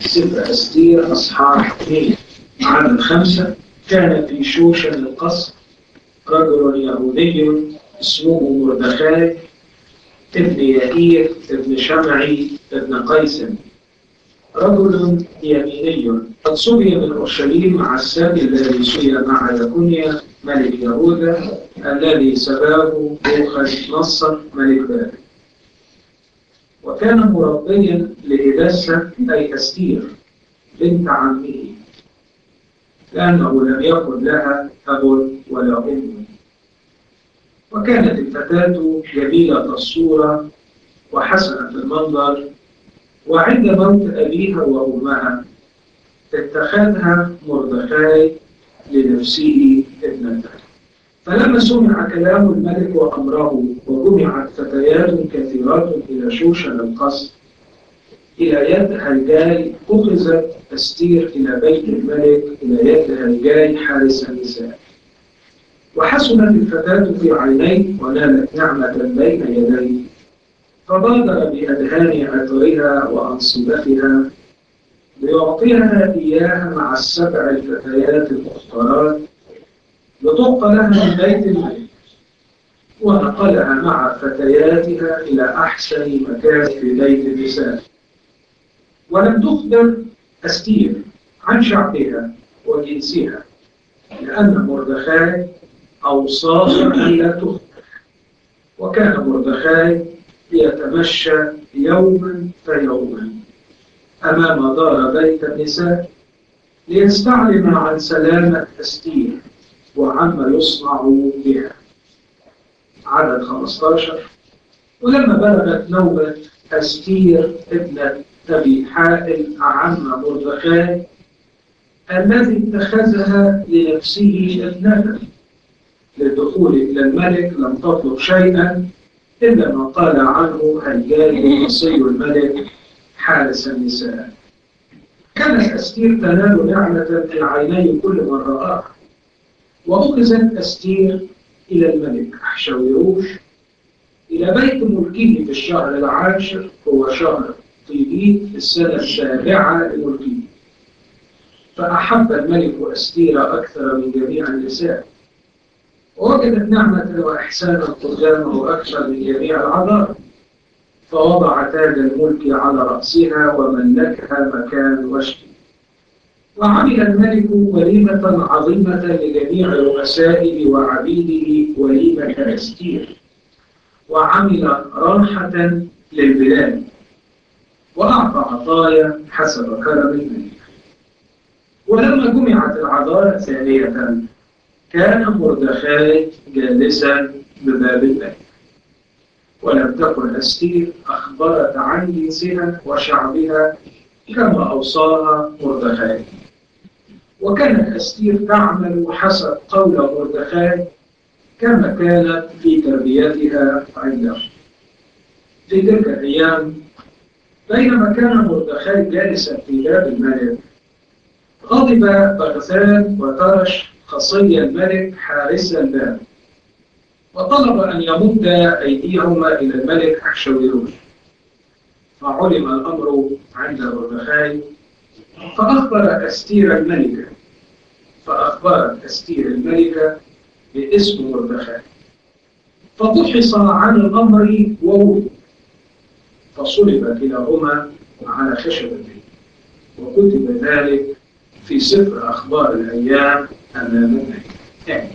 سفر أستير أصحاح اثنين عدد خمسة كان في شوشن القصر رجل يهودي اسمه مردخاي ابن يائير ابن شمعي ابن قيس رجل يميني قد سبي من اورشليم مع السبي الذي سبي مع يكونيا ملك يهوذا الذي سباه بوخذ نصر ملك بابل وكان مربيا لإداسة أي أستير بنت عمه لأنه لم يكن لها أب ولا أم وكانت الفتاة جميلة الصورة وحسنة المنظر وعند موت أبيها وأمها اتخذها مردخاي لنفسه ابنته فلما سمع كلام الملك وأمره وجمعت فتيات كثيرات إلى شوشن القصر إلى يد هيجاي أخذت أستير إلى بيت الملك إلى يد هيجاي حارس النساء وحسنت الفتاة في عينيه ونالت نعمة بين يديه فبادر بأذهان عطرها وأنصبتها ليعطيها إياها مع السبع الفتيات المختارات لتبقى لها من بيت الملك ونقلها مع فتياتها إلى أحسن مكان في بيت النساء ولم تخبر أستير عن شعبها وجنسها لأن مردخاي أوصاها أن لا تخبر وكان مردخاي يتمشى يوما فيوما أمام دار بيت النساء ليستعلم عن سلامة أستير وعما يصنع بها عدد 15 ولما بلغت نوبة أستير ابنة أبي حائل عم مردخاي الذي اتخذها لنفسه ابنة للدخول إلى الملك لم تطلب شيئا إلا ما قال عنه هيجاي وصي الملك حارس النساء كانت أستير تنال نعمة في عيني كل من رآها وأخذت أستير إلى الملك أحشويروش إلى بيت ملكه في الشهر العاشر هو شهر طيبيت في السنة السابعة لملكه فأحب الملك أستير أكثر من جميع النساء ووجدت نعمة وإحسانا قدامه أكثر من جميع العذارى فوضع تاج الملك على رأسها وملكها مكان وشكه وعمل الملك وليمة عظيمة لجميع رؤسائه وعبيده وليمة أستير وعمل راحة للبلاد وأعطى عطايا حسب كرم الملك ولما جمعت العذارى ثانية كان مردخاي جالسا بباب الملك ولم تكن أستير أخبرت عن جنسها وشعبها كما أوصاها مردخاي وكانت أستير تعمل حسب قول مردخاي كما كانت في تربيتها عنده في تلك الأيام بينما كان مردخاي جالسا في باب الملك غضب بغثان وترش خصي الملك حارس الباب وطلب أن يمد أيديهما إلى الملك أحشويروش فعلم الأمر عند مردخاي فأخبر أستير الملكة فأخبرت أستير الملكة باسم مردخاي فبحث عن الأمر وولد فصلب كلاهما على خشب البيت وكتب ذلك في سفر أخبار الأيام أمام الملك يعني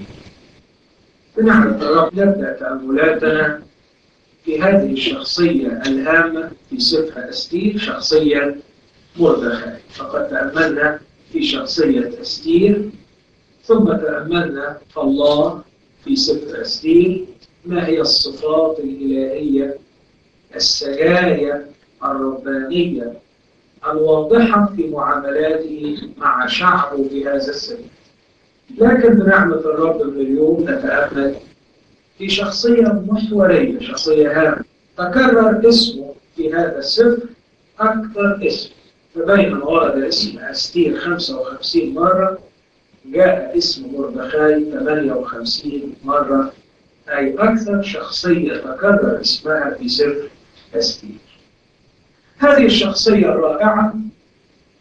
بنعرف نبدأ تأملاتنا في هذه الشخصية الهامة في سفر أستير شخصية مردخاي فقد تأملنا في شخصية أستير ثم تأملنا في الله في سفر أستير ما هي الصفات الإلهية السجايا الربانية الواضحة في معاملاته مع شعبه في هذا السبيل لكن بنعمة الرب من اليوم نتأمل في شخصية محورية شخصية هامة تكرر اسمه في هذا السفر أكثر اسم فبينما ورد اسم أستير 55 مرة جاء اسم مردخاي 58 مرة أي أكثر شخصية تكرر اسمها في سفر أستير هذه الشخصية الرائعة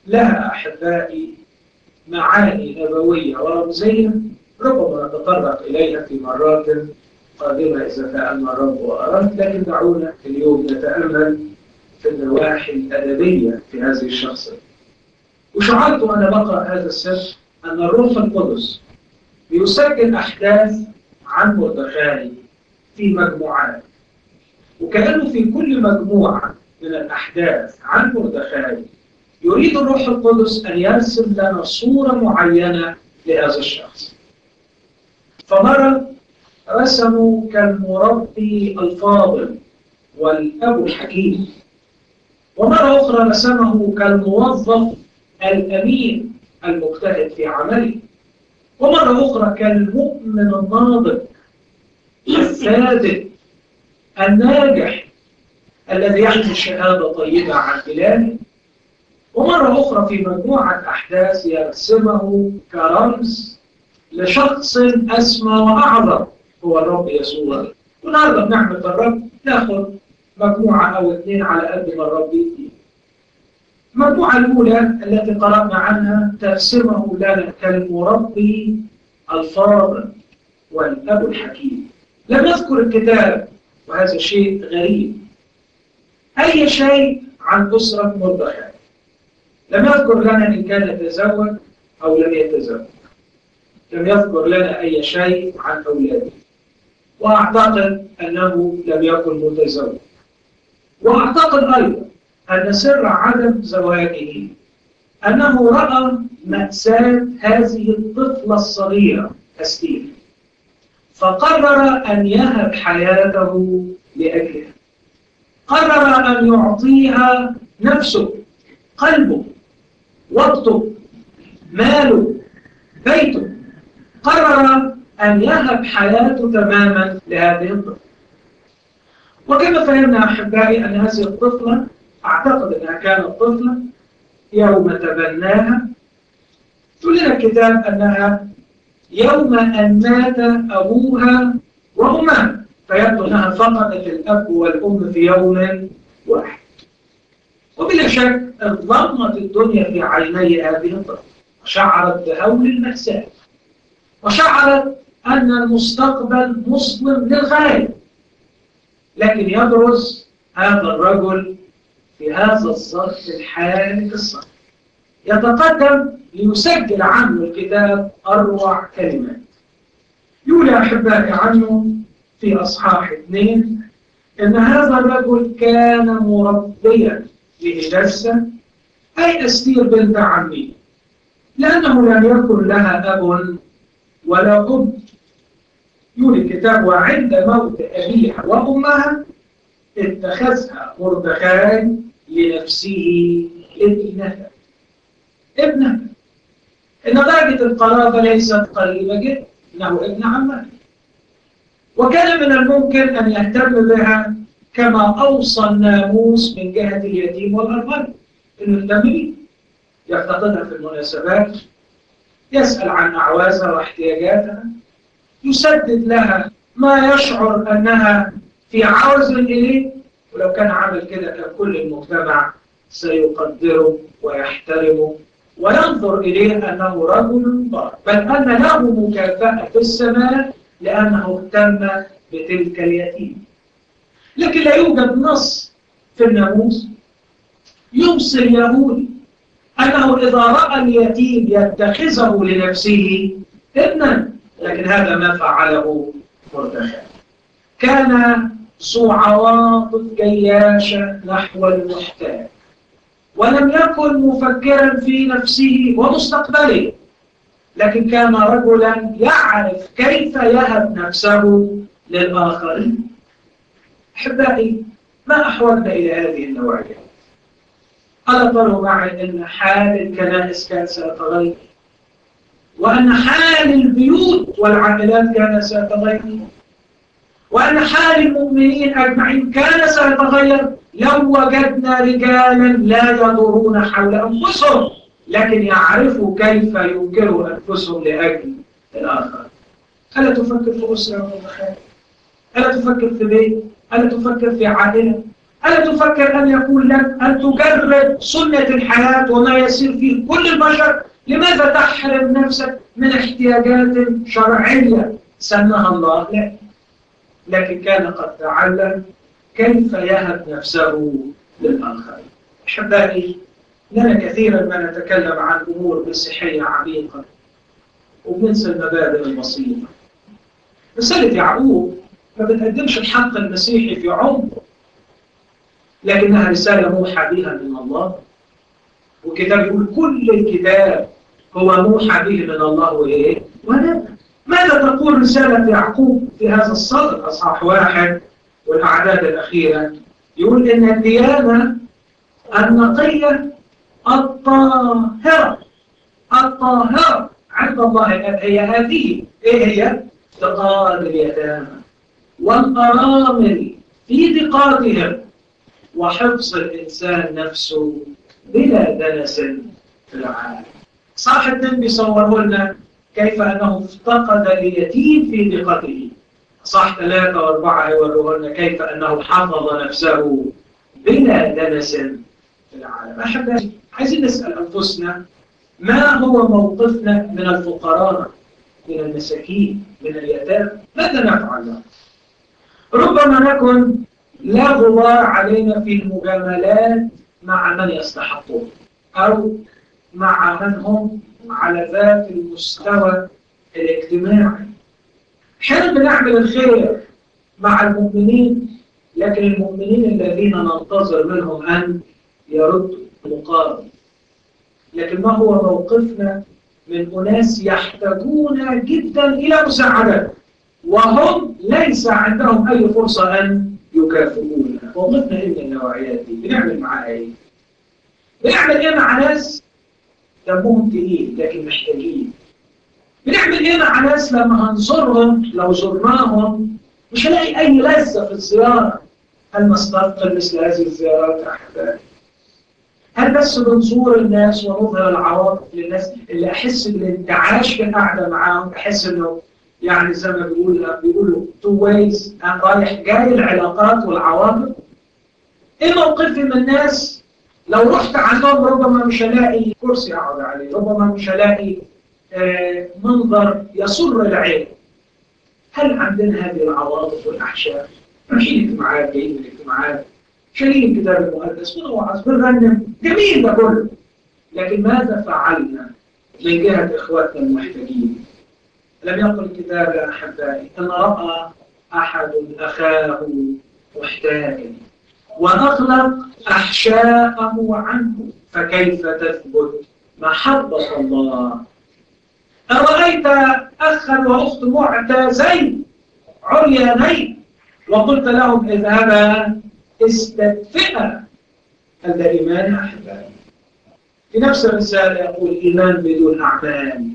لها أحبائي معاني نبوية ورمزية ربما نتطرق إليها في مرات قادمة إذا تأمل الرب وأراد لكن دعونا اليوم نتأمل في النواحي الأدبية في هذه الشخصية وشعرت وأنا بقرأ هذا السفر أن الروح القدس بيسجل أحداث عن مردخاي في مجموعات وكأنه في كل مجموعة من الأحداث عن مردخاي يريد الروح القدس أن يرسم لنا صورة معينة لهذا الشخص فمرة رسموا كالمربي الفاضل والأب الحكيم ومرة أخرى رسمه كالموظف الأمين المجتهد في عمله ومرة أخرى كالمؤمن الناضج الصادق الناجح الذي يحمل شهادة طيبة عن إلهه ومرة أخرى في مجموعة أحداث يرسمه كرمز لشخص أسمى وأعظم هو الرب يسوع ونهارده بنعمة الرب ناخد مجموعة أو اثنين على قد ما الرب يدي المجموعة الأولى التي قرأنا عنها ترسمه لنا كالمربي الفاضل والأب الحكيم لم يذكر الكتاب وهذا شيء غريب أي شيء عن أسرة مردخاي لم يذكر لنا إن كان يتزوج أو لم يتزوج لم يذكر لنا أي شيء عن أولاده وأعتقد أنه لم يكن متزوج وأعتقد أيضا أن سر عدم زواجه أنه رأى مأساة هذه الطفلة الصغيرة أستير فقرر أن يهب حياته لأجلها قرر أن يعطيها نفسه قلبه وقته ماله بيته قرر أن يهب حياته تماما لهذه الطفلة وكما فهمنا أحبائي أن هذه الطفلة أعتقد أنها كانت طفلة يوم تبناها تقول لنا الكتاب أنها يوم أن مات أبوها وأمها فيبدو أنها فقدت الأب والأم في يوم واحد وبلا شك انضمت الدنيا في عيني هذه الطفلة وشعرت بهول المأساة وشعرت أن المستقبل مظلم للغاية لكن يبرز هذا الرجل في هذا الظرف الحالي الصعب يتقدم ليسجل عنه الكتاب أروع كلمات يقول يا أحبائي عنه في أصحاح اثنين إن هذا الرجل كان مربيا لإجازة أي أستير بنت عمي لأنه لم يكن لها أب ولا أم يقول الكتاب وعند موت أبيها وأمها اتخذها مردخاي لنفسه ابنها ابنها إن درجة القرابة ليست قريبة جدا إنه ابن عمها وكان من الممكن أن يهتم بها كما أوصى الناموس من جهة اليتيم والأرملة إنه يهتم بيه يفتقدها في المناسبات يسأل عن أعوازها واحتياجاتها يسدد لها ما يشعر أنها في عوز إليه ولو كان عمل كده كان كل المجتمع سيقدره ويحترمه وينظر إليه أنه رجل بار بل أن له مكافأة في السماء لأنه اهتم بتلك اليتيم لكن لا يوجد نص في الناموس يوصي اليهودي أنه إذا رأى اليتيم يتخذه لنفسه ابنا لكن هذا ما فعله مردخاي كان ذو عواطف جياشة نحو المحتاج ولم يكن مفكرا في نفسه ومستقبله لكن كان رجلا يعرف كيف يهب نفسه للآخرين أحبائي ما أحوجنا إلى هذه النوعية ألا تروا معي أن حال الكنائس كان سيتغير وأن حال البيوت والعائلات كان سيتغير وأن حال المؤمنين أجمعين كان سيتغير لو وجدنا رجالا لا يدورون حول أنفسهم لكن يعرفوا كيف ينكروا أنفسهم لأجل الآخر ألا تفكر في أسرة ومخالف ألا تفكر في بيت ألا تفكر في عائلة ألا تفكر أن يكون لك أن تجرب سنة الحياة وما يسير فيه كل البشر لماذا تحرم نفسك من احتياجات شرعية سماها الله لا لكن كان قد تعلم كيف يهب نفسه للآخرين أحبائي لنا كثيرا ما نتكلم عن أمور مسيحية عميقة وبننسى المبادئ البسيطة رسالة يعقوب ما بتقدمش الحق المسيحي في عمق لكنها رسالة موحى بها من الله والكتاب يقول كل الكتاب هو موحى به من الله وإيه؟ ونبى ماذا تقول رسالة يعقوب في هذا الصدر أصحاح واحد والأعداد الأخيرة يقول إن الديانة النقية الطاهرة الطاهرة عند الله هي هذه إيه هي؟ افتقاد اليتامى والأرامل في دقاتهم وحفظ الإنسان نفسه بلا دنس في العالم صاحب الدين بيصوره لنا كيف أنه افتقد اليتيم في دقته صح ثلاثة وأربعة يوروه لنا كيف أنه حفظ نفسه بلا دنس في العالم أحبائي عايزين نسأل أنفسنا ما هو موقفنا من الفقراء من المساكين من اليتامى ماذا نفعل لهم ربما نكن لا غبار علينا في المجاملات مع من يستحقون أو مع من هم على ذات المستوى الاجتماعي احيانا بنعمل الخير مع المؤمنين لكن المؤمنين الذين ننتظر منهم أن يردوا المقابل لكن ما هو موقفنا من أناس يحتاجون جدا إلى مساعدة وهم ليس عندهم أي فرصة أن يكافئونا موقفنا إيه من النوعيات دي بنعمل معاها إيه؟ بنعمل إيه مع ناس دمهم تقيل لكن محتاجين بنعمل إيه مع ناس لما هنزورهم لو زرناهم مش هلاقي أي لذة في الزيارة هل نستثقل مثل هذه الزيارات يا أحبائي؟ هل بس بنزور الناس ونظهر العواطف للناس اللي احس بالانتعاش في القعده معاهم احس انه يعني زي ما بيقول بيقولوا تو ويز رايح جاي العلاقات والعواطف ايه موقفي من الناس لو رحت عندهم ربما مش هلاقي كرسي اقعد عليه ربما مش هلاقي آه منظر يسر العين هل عندنا هذه العواطف والاحشاء رايحين اجتماعات جايين من الاجتماعات شايلين الكتاب المقدس بنوعظ بنغنم جميل ده كله لكن ماذا فعلنا من جهة إخواتنا المحتاجين لم يقل الكتاب يا أحبائي أن رأى أحد أخاه محتاجا وأغلق أحشاءه عنه فكيف تثبت محبة الله أرأيت أخا وأخت معتازين عريانين وقلت لهم اذهبا استدفئة هذا إيمان أحبائي في نفس الرسالة يقول إيمان بدون أعمال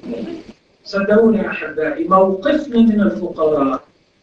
صدقوني يا أحبائي موقفنا من الفقراء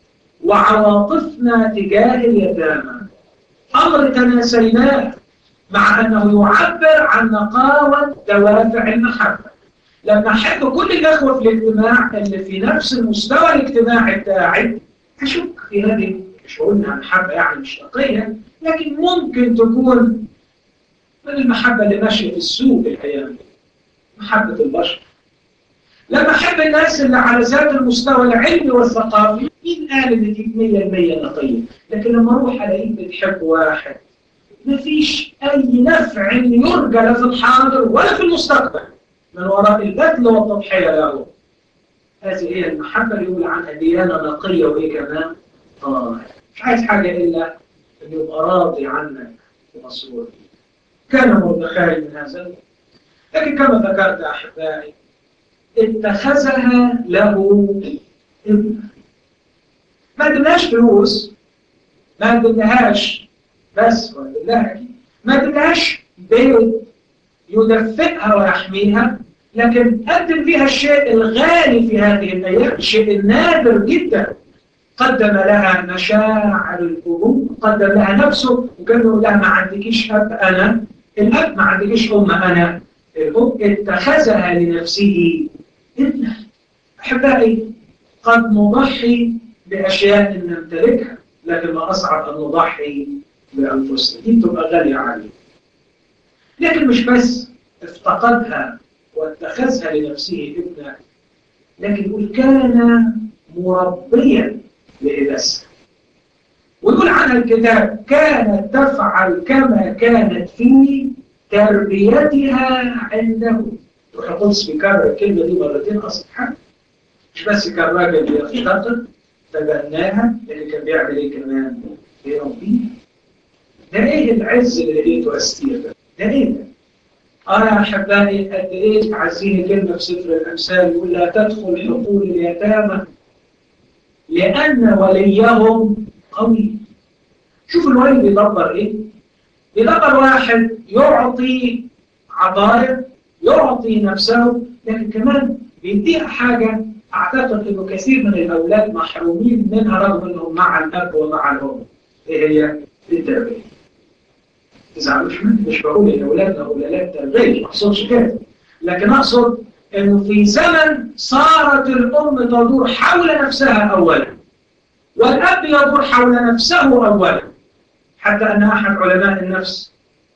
وعواطفنا تجاه اليتامى أمر تناسيناه مع أنه يعبر عن نقاوة دوافع المحبة لما أحب كل الأخوة في الاجتماع اللي في نفس المستوى الاجتماعي بتاعي أشك في هذه مش قلنا محبة يعني مش نقية لكن ممكن تكون من المحبة اللي ماشية في السوق الأيام دي محبة البشر لما أحب الناس اللي على ذات المستوى العلمي والثقافي مين قال إن دي 100% نقية لكن لما أروح ألاقيك بتحب واحد مفيش أي نفع يرجى لا في الحاضر ولا في المستقبل من وراء البذل والتضحية له هذه هي المحبة اللي يقول عنها ديانة نقية وإيه كمان طاهر مش عايز حاجة إلا أن يبقى راضي عنك ومسرور كان مردخاي من هذا لكن كما ذكرت أحبائي اتخذها له ابن ما ادناش فلوس ما ادناهاش بس ولا ما ادناهاش بيت يدفئها ويحميها لكن قدم فيها الشيء الغالي في هذه الأيام الشيء النادر جدا قدم لها مشاعر القلوب قدم لها نفسه وكان يقول لها ما عندكيش أب أنا الأب ما عندكيش أم أنا الأم اتخذها لنفسه ابنه أحبائي قد نضحي بأشياء نمتلكها لكن ما أصعب أن نضحي بأنفسنا دي بتبقى غالية عليه لكن مش بس افتقدها واتخذها لنفسه ابنا لكن يقول كان مربيا لإبسة ويقول عنها الكتاب كانت تفعل كما كانت في تربيتها عنده روح القدس بيكرر الكلمة دي مرتين أصلا مش بس كان راجل بيفتقد تبناها اللي كان بيعمل ايه كمان بيربيها ده ايه العز اللي لقيته استير ده؟ ده ايه ده؟ أنا أحبائي قد إيه عايزين كلمة في سفر الأمثال يقول لا تدخل حقول اليتامى لأن وليهم قوي شوف الولي بيدبر إيه؟ بيدبر واحد يعطي عطايا يعطي نفسه لكن كمان بيديها حاجة أعتقد إنه كثير من الأولاد محرومين منها رغم إنهم مع الأب ومع الأم إيه هي؟ التربية تزعلوش مني مش بقول ان اولادنا اولاد تربيه ما اقصدش كده لكن اقصد انه في زمن صارت الام تدور حول نفسها اولا والاب يدور حول نفسه اولا حتى ان احد علماء النفس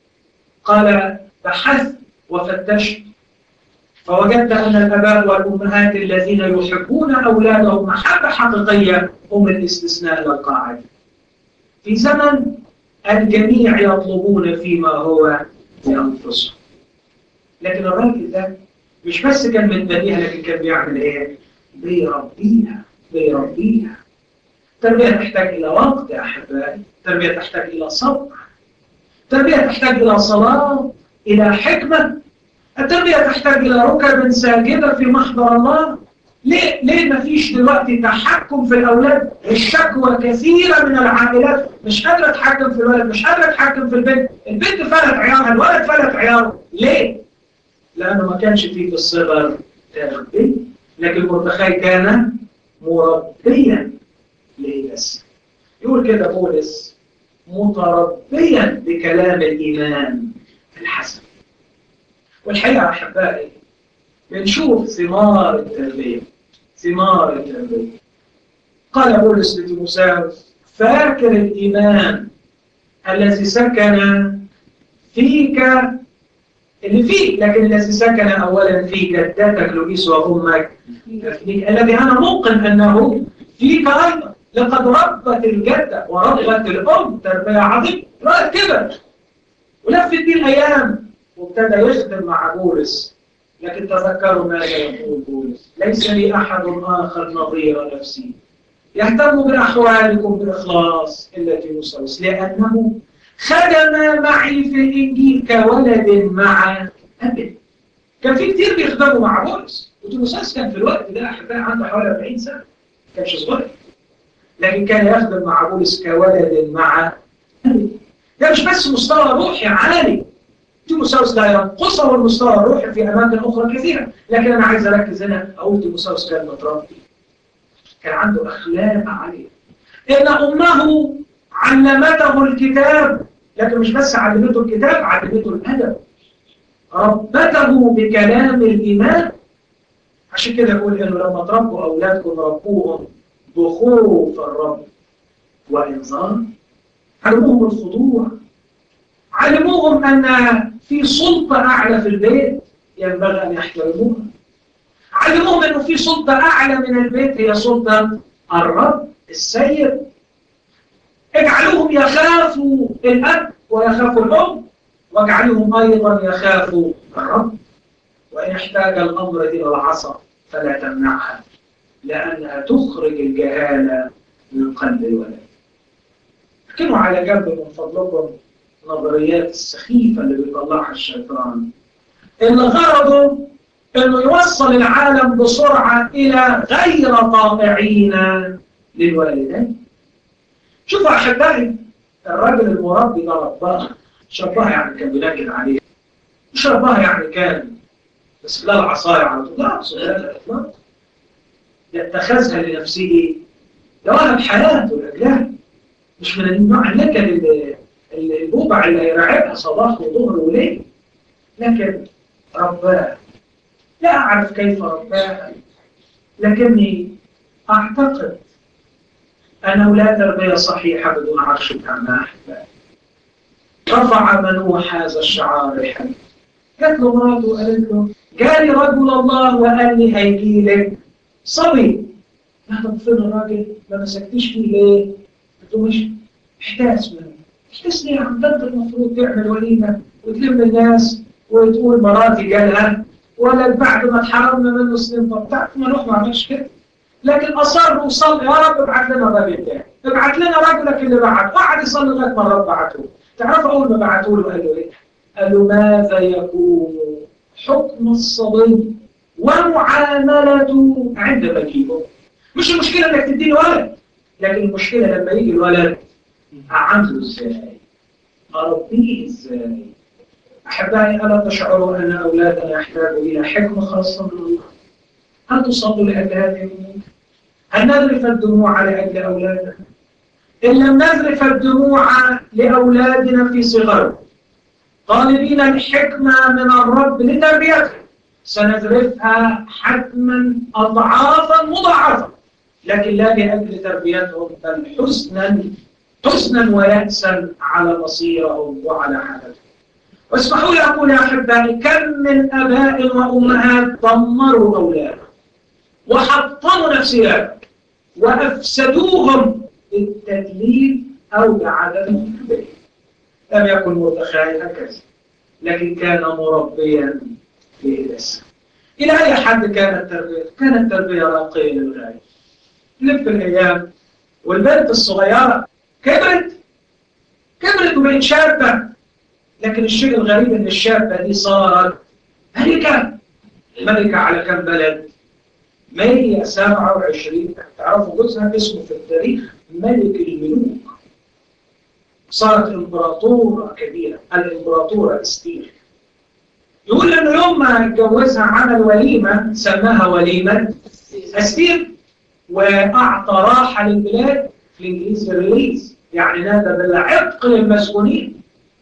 قال بحثت وفتشت فوجدت ان الاباء والامهات الذين يحبون اولادهم محبه حقيقيه هم الاستثناء للقاعده في زمن الجميع يطلبون فيما هو لأنفسهم لكن الراجل ده مش بس كان متبنيها لكن كان بيعمل ايه؟ بيربيها بيربيها التربية تحتاج إلى وقت يا أحبائي التربية تحتاج إلى صبر التربية تحتاج إلى صلاة إلى حكمة التربية تحتاج إلى ركب ساجدة في محضر الله ليه ليه ما فيش دلوقتي تحكم في الاولاد الشكوى كثيره من العائلات مش قادره تتحكم في الولد مش قادره تتحكم في البنت البنت فلت عيارها الولد فلت عياره ليه لانه ما كانش فيه في الصغر تربيه لكن مردخاي كان مربيا ليه بس يقول كده بولس متربيا بكلام الايمان الحسن والحقيقه يا احبائي بنشوف ثمار التربيه ثمار التربية قال بولس لتيموساوس فاكر الإيمان الذي سكن فيك اللي فيك لكن الذي سكن أولا في جدتك لويس وأمك الذي أنا موقن أنه فيك أيضا لقد ربت الجدة وربت الأم تربية عظيمة رأت كده ولفت دي الأيام وابتدى يخدم مع بولس لكن تذكروا ماذا يقول بولس ليس لي أحد آخر نظير نفسي يهتم بأحوالكم بإخلاص إلا تيموساوس لأنه خدم معي في الإنجيل كولد مع أبي كان في كتير بيخدموا مع بولس وتيموساوس كان في الوقت ده أحبائي عنده حوالي 40 سنة كانش صغير لكن كان يخدم مع بولس كولد مع أبي ده مش بس مستوى روحي عالي تيموساوس لا ينقصه المستوى الروحي في اماكن اخرى كثيره لكن انا عايز اركز هنا اقول تيموساوس كان متربي كان عنده اخلاق عاليه ان امه علمته الكتاب لكن مش بس علمته الكتاب علمته الادب ربته بكلام الايمان عشان كده يقول انه لما تربوا اولادكم ربوهم بخوف الرب وانذار علموهم الخضوع علموهم أن في سلطة أعلى في البيت ينبغي أن يحترموها علموهم أنه في سلطة أعلى من البيت هي سلطة الرب السيد اجعلوهم يخافوا الأب ويخافوا الأم واجعلوهم أيضا يخافوا الرب وإن احتاج الأمر إلى العصا فلا تمنعها لأنها تخرج الجهالة من قلب الولد اركنوا على جنب من فضلكم النظريات السخيفة اللي بيطلعها الشيطان اللي غرضه انه يوصل العالم بسرعة الى غير طائعين للوالدين شوفوا احبائي الراجل المربي ده رباه شربها يعني كان بينكد عليه مش رباه يعني كان بس لا العصاية على طول لا لا الاطلاق يتخذها لنفسه يوهب حياته لاجلها مش من النوع النكد اللي البوبع اللي هيراعبها صباح وظهر وليل لكن رباه لا أعرف كيف رباها لكني أعتقد أنه لا تربية صحيحة بدون عرش الأملاح رفع منوح هذا الشعار الحلو قالت له مراته وقالت له جالي رجل الله وقال لي هيجي لك صبي لا طب فين الراجل ما مسكتش فيه ليه؟ قلت له مش احتاس منه احتاس ليه يا عم ده انت المفروض تعمل وليمه وتلم الناس وتقول مراتي جالها ولا بعد ما اتحرمنا منه سنين طب تعرف منوح ما عملش كده لكن اصر وصلي يا رب ابعت لنا الراجل ده ابعت لنا راجلك اللي بعت قعد يصلي لغايه ما الرب بعته تعرف اول ما بعتوا له قال له ايه؟ قال له ماذا يكون حكم الصبي ومعاملته عند مجيبه مش المشكله انك تديني ولد لكن المشكله لما يجي الولد اعامله ازاي؟ اربيه ازاي؟ احبائي الا تشعروا ان اولادنا يحتاجوا الى حكمه خاصه من الله؟ هل تصلوا لاجل هذه الامور؟ هل نذرف الدموع لاجل اولادنا؟ ان لم نذرف الدموع لاولادنا في صغرهم طالبين الحكمه من الرب لتربيتهم سنذرفها حتما اضعافا مضاعفه لكن لا لاجل تربيتهم بل حزنا حزنا ويأسا على مصيرهم وعلى حالتهم واسمحوا لي اقول يا احبائي كم من اباء وامهات دمروا اولادهم وحطموا نفسياتهم وافسدوهم بالتدليل او بعدم التدليل لم يكن متخيل هكذا لكن كان مربيا بإلسا إلى أي حد كانت تربية؟ كانت تربية راقية للغاية نلف الأيام والبنت الصغيرة كبرت كبرت وبقت شابة لكن الشيء الغريب ان الشابة دي صارت ملكة ملكة على كم بلد 127 تعرفوا جوزها اسمه في التاريخ ملك الملوك صارت امبراطورة كبيرة الامبراطورة استير يقول انه يوم ما اتجوزها عمل وليمة سماها وليمة استير واعطى راحة للبلاد في الانجليزي ريليز يعني نادى بالعتق للمسؤولين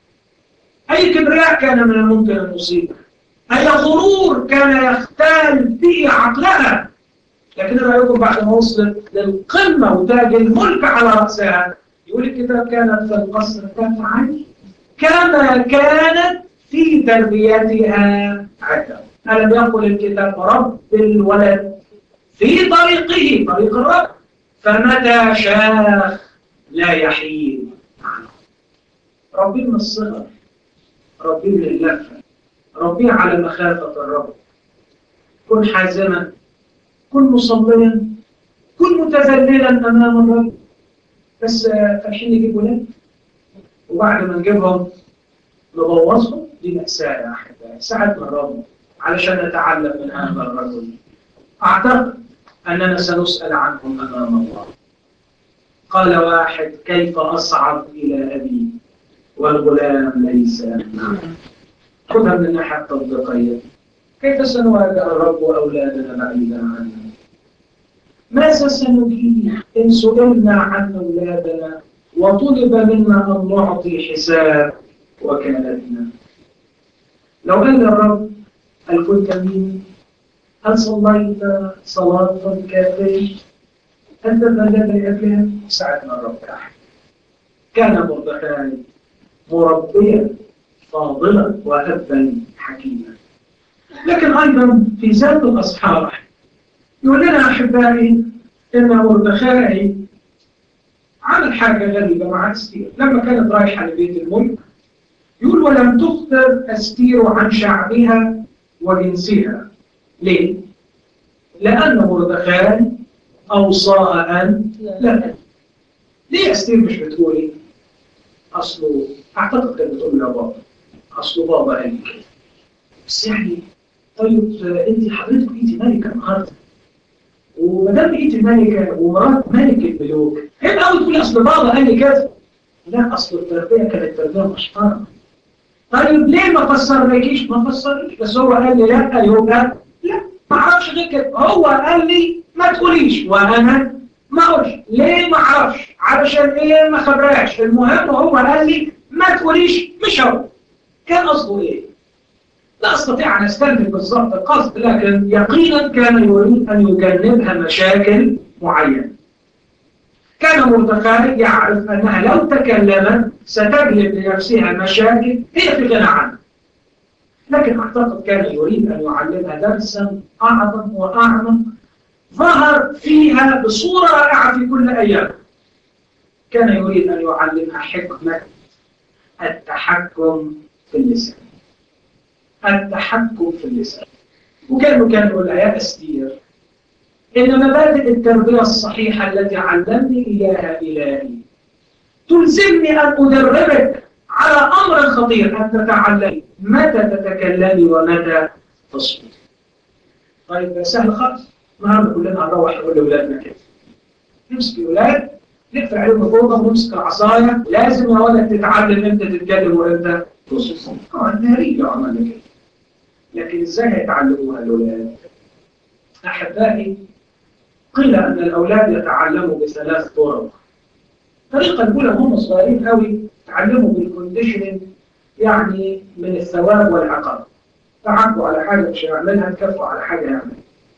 أي كبرياء كان من الممكن أن يصيبها أي غرور كان يختال به عقلها لكن رأيكم بعد ما وصلت للقمة وتاج الملك على رأسها يقول الكتاب كانت في القصر تفعل كما كانت في تربيتها عدم ألم يقل الكتاب رب الولد في طريقه طريق الرب فمتى شاخ لا يحيل عنه ربي من الصغر ربي من اللفة ربي على مخافة الرب كن حازما كن مصليا كن متذللا أمام الرب بس فالحين نجيب ولاد وبعد ما نجيبهم نبوظهم دي مأساة يا أحبائي ساعدنا الرب علشان نتعلم من هذا الرجل أعتقد أننا سنسأل عنهم أمام الله قال واحد كيف أصعد إلى أبي والغلام ليس معه خذها من الناحية التطبيقية كيف سنواجه الرب أولادنا بعيدا عنا ماذا سنجيب إن سئلنا عن أولادنا وطلب منا أن نعطي حساب وكالتنا لو قال الرب هل كنت مين هل صليت صلاة كافية هل تذلت لأجلها ساعدنا الرب تحت كان مردخاي مربيا فاضلا وأبا حكيما لكن أيضا في ذات الأصحاح يقول لنا أحبائي إن مردخاي عمل حاجة غريبة مع أستير لما كانت رايحة لبيت الملك يقول ولم تخبر أستير عن شعبها وجنسها ليه؟ لأن مردخاي أوصاها أن لا ليه أستير مش بتقولي؟ أصله أعتقد كانت بتقول له بابا أصله بابا قال كده بس يعني طيب أنت حضرتك بقيتي ملكة النهارده وما دام بقيتي ملكة ومرات ملك الملوك عيب قوي تقولي أصل بابا قال لي كذا لا أصل التربية كانت تربية محترمة طيب ليه ما فسرنيكيش؟ ما فسرنيش بس هو قال لي لا يبقى لا ما اعرفش غير كده هو قال لي ما تقوليش وانا ما اقولش ليه ما اعرفش علشان ايه ما خبراش المهم هو قال لي ما تقوليش مش هقول كان قصده ايه لا استطيع ان استنتج بالضبط القصد لكن يقينا كان يريد ان يجنبها مشاكل معينه كان مردخاي يعرف أنها لو تكلمت ستجلب لنفسها مشاكل هي في غنى عنها لكن أعتقد كان يريد أن يعلمها درسا أعظم وأعمق ظهر فيها بصورة رائعة في كل أيام كان يريد أن يعلمها حكمة التحكم في اللسان التحكم في اللسان وكانوا كان يقول يا أستير إن مبادئ التربية الصحيحة التي علمني إياها إلهي تلزمني أن أدربك على أمر خطير أن تتعلمي متى تتكلمي ومتى تصمتي طيب سهل خالص النهارده كلنا هنروح نقول لاولادنا كده نمسك الاولاد نقفل عليهم الفوضى ونمسك العصايه لازم يا ولد تتعلم امتى تتكلم وامتى تصمت اه ناريه عملنا كده لكن ازاي هيتعلموها الاولاد؟ احبائي قيل ان الاولاد يتعلموا بثلاث طرق الطريقه الاولى هم صغيرين قوي تعلموا بالكونديشننج يعني من الثواب والعقاب تعبوا على حاجه مش هيعملها تكفوا على حاجه يعملها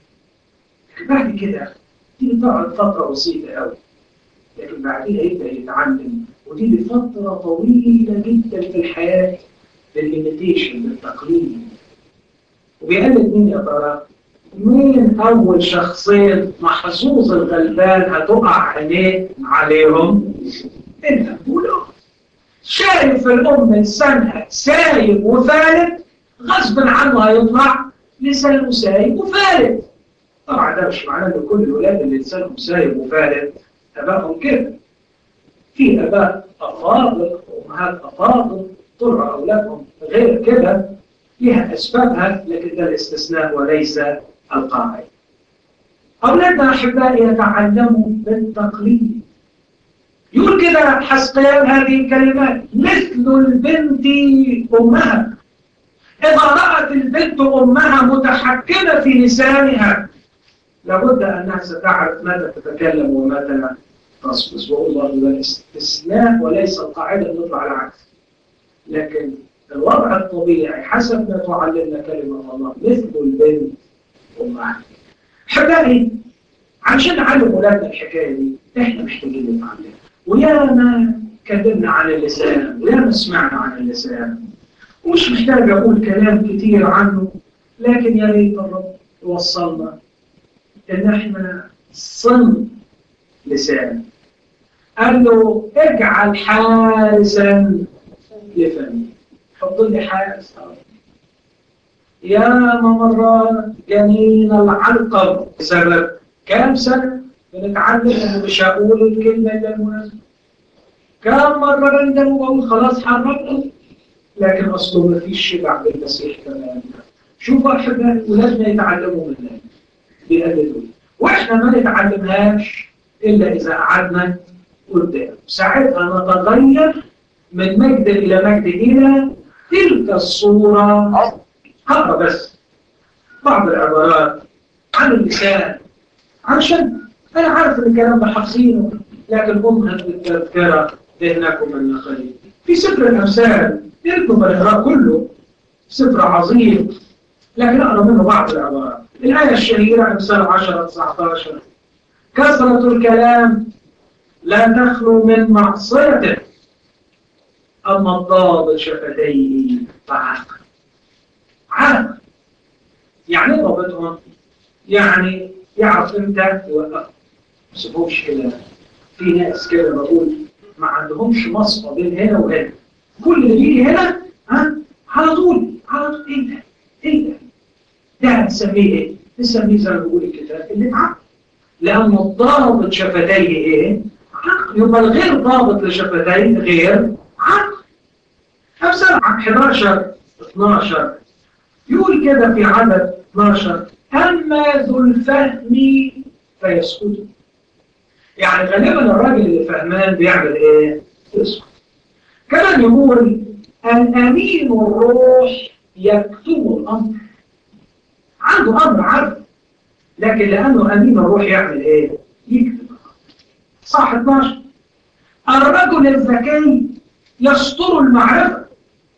بعد كده دي بتقعد فتره بسيطه قوي لكن بعديها يبدا يتعلم ودي بفتره طويله جدا في الحياه للإيميتيشن للتقليد وبيقلد مين يا ترى؟ مين أول شخصين محظوظ الغلبان هتقع عينيه عليهم؟ أنت بقوله شايف الأم لسانها سايب وفارد غصب عنه هيطلع لسانه سايب وفارد طبعا ده مش معناه ان كل الولاد اللي لسانهم سايب وفارد ابائهم كده في اباء افاضل وامهات افاضل طلعوا اولادهم غير كده لها اسبابها لكن ده الاستثناء وليس القاعده اولادنا احبائي يتعلموا بالتقليد يقول كده حسقيان هذه الكلمات مثل البنت امها اذا رات البنت امها متحكمه في لسانها لابد أنها ستعرف متى تتكلم ومتى تصمت والله ده الاستثناء وليس القاعدة نطلع العكس لكن الوضع الطبيعي حسب ما تعلمنا كلمة الله مثل البنت أمها حبائي عشان نعلم أولادنا الحكاية دي إحنا محتاجين نتعلم وياما كلمنا عن اللسان وياما سمعنا عن اللسان ومش محتاج أقول كلام كتير عنه لكن يا ريت الرب يوصلنا ان احنا صن لسان قال له اجعل حارسا لفمي حط لي حارس يا مرات جنين العنقب بسبب كام سنة بنتعلم انه مش هقول الكلمة الا المناسبة كم مرة بندم وبقول خلاص حرمت لكن اصله ما فيش شبع بالمسيح كمان شوفوا احبائي ولازم يتعلموا مننا بيقلدوا واحنا ما نتعلمهاش الا اذا قعدنا قدام ساعتها نتغير من مجد الى مجد الى تلك الصوره هقرا بس بعض العبارات عن اللسان عشان انا عارف ان الكلام ده حافظينه لكن امهد بالتذكره ذهنكم النخيل في سفر الامثال يمكن بنقراه كله سفر عظيم لكن اقرا منه بعض العبارات الآية الشهيرة أمثال 10 19 كثرة الكلام لا تخلو من معصيته أما الضابط شفتيه فعقل عقل يعني ضابطهم يعني يعرف امتى يوقف ما يسيبوش كده في ناس كده بقول ما عندهمش مصفى بين هنا وهنا كل اللي بيجي هنا ها على طول على طول ايه ده؟ ايه ده؟ ده هنسميه ايه؟ نسميه زي ما بيقول الكتاب اللي عقل لأن الضابط شفتيه ايه؟ عقل يبقى الغير ضابط لشفتيه غير عقل أمثال عن 11 12 يقول كده في عدد 12 أما ذو الفهم فيسكت يعني غالبا الراجل اللي فهمان بيعمل ايه؟ يسكت كمان يقول الأمين الروح يكتب الأمر عنده أمر عارف لكن لأنه أمين الروح يعمل إيه؟ يكتب صح 12 الرجل الذكي يستر المعرفة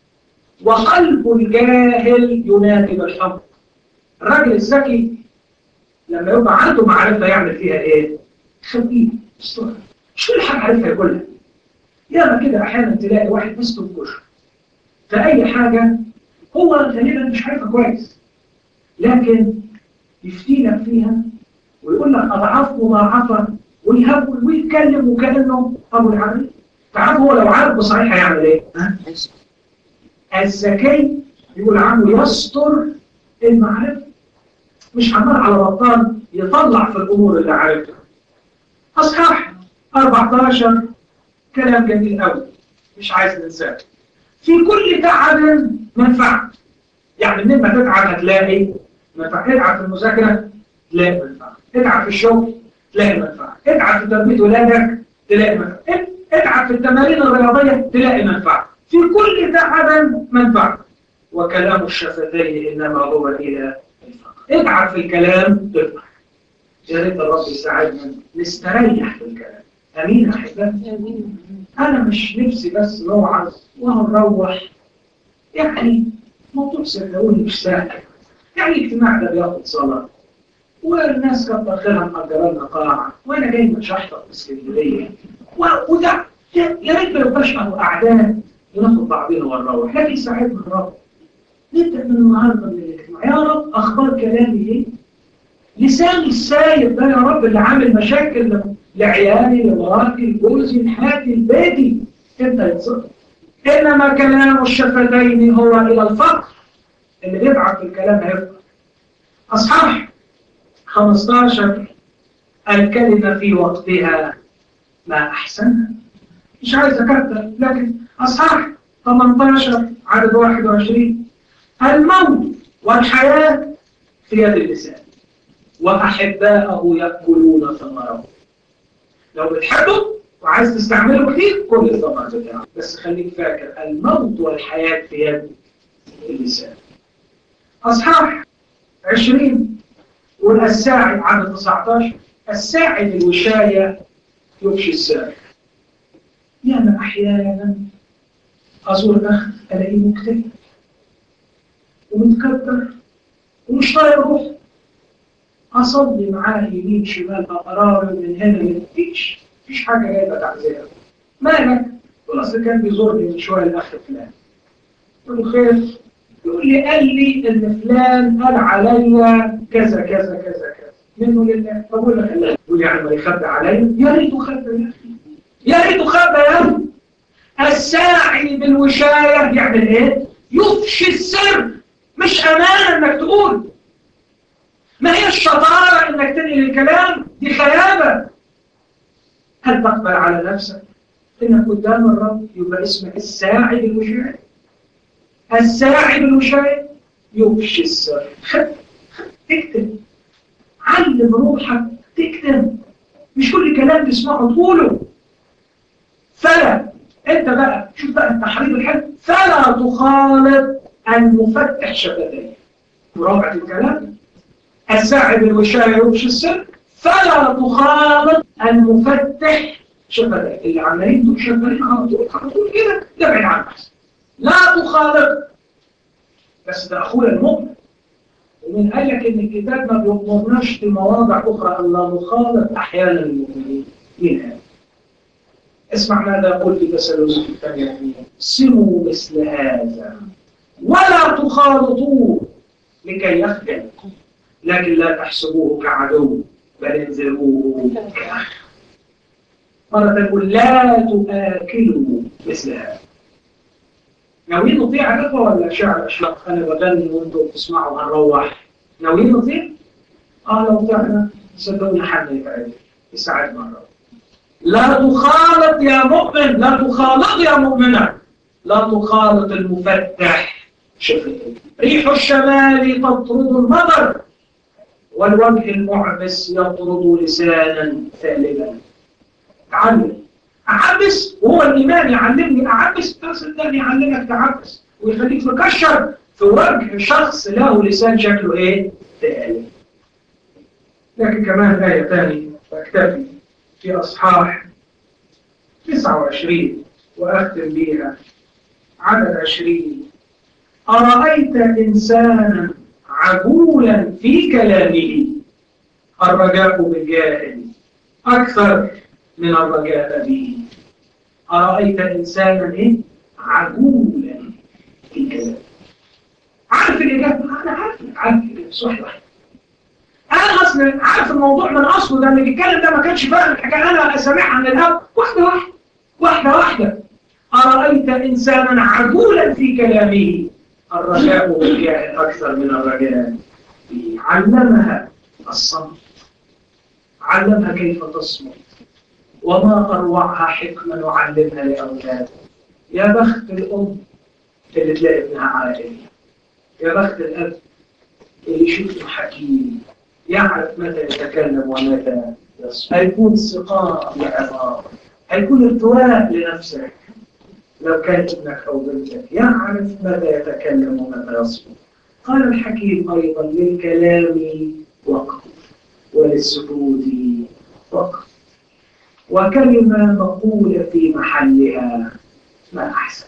وقلب الجاهل ينادي بالحق الراجل الذكي لما يبقى عنده معرفة يعمل فيها إيه؟ خفيف يستر مش كل حاجة عارفها يقولها ياما كده أحيانا تلاقي واحد مسك الكشك فأي حاجة هو غالبا مش عارفها كويس لكن يفتيلك فيها ويقول لك أضعاف مضاعفة ويهبل ويتكلم وكأنه أبو العمل تعرف هو لو عارف بصحيح هيعمل إيه؟ الذكي يقول عنه يستر المعرفة مش عمال على بطال يطلع في الأمور اللي عارفها أصحاح 14 كلام جميل قوي مش عايز ننساه في كل تعب منفعة يعني من ما تتعب هتلاقي منفعة اتعب في المذاكرة تلاقي منفعة اتعب في الشغل تلاقي منفعة اتعب في تربية ولادك تلاقي منفعة اتعب في التمارين الرياضية تلاقي منفعة في كل تعب منفعة وكلام الشفتين إنما هو إلى الفقر اتعب في الكلام تفرح يا ريت الرب يساعدنا نستريح في الكلام امين احبائي انا مش نفسي بس نوعظ وهنروح يعني موضوع صدقوني مش سهل يعني الاجتماع ده بياخد صلاه والناس كتر خيرها مأجرة لنا قاعة وأنا جاي من شحطة في اسكندرية وده يا ريت ما يبقاش أهو أعداد وناخد بعضنا ونروح لكن يساعدنا الرب نبدأ من النهارده من الاجتماع يا رب أخبار كلامي إيه؟ لساني السايب ده يا رب اللي عامل مشاكل لعيالي لمراتي لجوزي لحياتي لبيتي تبدا يتصرف انما كلام الشفتين هو الى الفقر اللي بيضعف في الكلام هيفقر اصحاح 15 الكلمه في وقتها ما احسنها مش عايز اكتر لكن اصحاح 18 عدد 21 الموت والحياه في يد اللسان وأحباءه يأكلون ثمره لو بتحبه وعايز تستعمله كتير كل الثمر بتاعه بس خليك فاكر الموت والحياة في يد اللسان أصحاح 20 والساعد عدد 19 الساعد الوشاية يفشي الساعد يعني أحيانا أزور أخ ألاقيه مكتئب ومتكبر ومش طايق روحه أصلي معاه يمين شمال أقرار من هنا من فيش فيش حاجة جايبة تعزية مالك؟ يقول أصل كان بيزورني من شوية الأخ فلان يقول له خير يقول لي قال لي إن فلان قال عليا كذا كذا كذا كذا منه لله فبقول لك الله يقول يعني ما يخبي عليا يا ريته خبى يا أخي يا ريته خبى يا أخي الساعي بالوشاية يعمل إيه؟ يفشي السر مش أمان إنك تقول ما هي الشطارة انك تنقل الكلام دي خيابة هل تقبل على نفسك انك قدام الرب يبقى اسمك الساعد الوشاعي الساعد الوشاعي يفشي السر اكتب علم روحك تكتب مش كل كلام تسمعه تقوله فلا انت بقى شوف بقى التحرير الحلو فلا تخالط المفتح شفتيه مراجعة الكلام الساعد الوشاية يفشي السر فلا تخالط المفتح شفتيه اللي عمالين دول شغالين على طول على طول كده ابعد عنه احسن لا تخالط بس ده اخويا المؤمن ومن قال لك ان الكتاب ما بيأمرناش في مواضع اخرى ان لا نخالط احيانا المؤمنين مين قال؟ اسمع ماذا قلت في تسالوس الثانية سموا مثل هذا ولا تخالطوه لكي يخجل لكن لا تحسبوه كعدو بل انزلوه كأخ مرة تقول لا تآكلوا مثل هذا ناويين نطيع عرفة ولا شعر أشلاق أنا بغني وأنتم تسمعوا هنروح ناويين نطيع؟ آه لو طعنا صدقوني حد يتعب يساعدنا الرب لا تخالط يا مؤمن لا تخالط يا مؤمنة لا تخالط المفتح شوف ريح الشمال تطرد المطر والوجه المعبس يطرد لسانا ثالبا تعلم أعبس وهو الإيمان يعلمني أعبس بس الثاني يعلمك تعبس ويخليك مكشر في وجه شخص له لسان شكله إيه؟ ثالب لكن كمان آية ثانية واكتفي في أصحاح 29 وأختم بيها عدد 20 أرأيت إنسانا عجولا في كلامه الرجاء بالجاهل أكثر من الرجاء به أرأيت إنسانا إيه؟ عجولا في الكلام عارف الإجابة؟ أنا عارف عارف الإجابة صح واحد أنا أصلا عارف الموضوع من أصله ده اللي بيتكلم ده ما كانش فاهم الحكاية أنا سامعها من الأول واحدة واحدة واحدة واحدة أرأيت إنسانا عجولا في كلامه الرجاء بالجاه أكثر من الرجاء علمها الصمت علمها كيف تصمت وما أروعها حكمة نعلمها لأولادها يا بخت الأم اللي تلاقي ابنها عاقل يا بخت الأب اللي يشوفه حكيم يعرف متى يتكلم ومتى يصمت هيكون سقاء لعظام هيكون ارتواء لنفسك لو كان ابنك أو بنتك يعرف متى يتكلم ومتى يصمت قال الحكيم أيضا للكلام وقت وللسكوت وقت وكلمة مقولة في محلها ما أحسن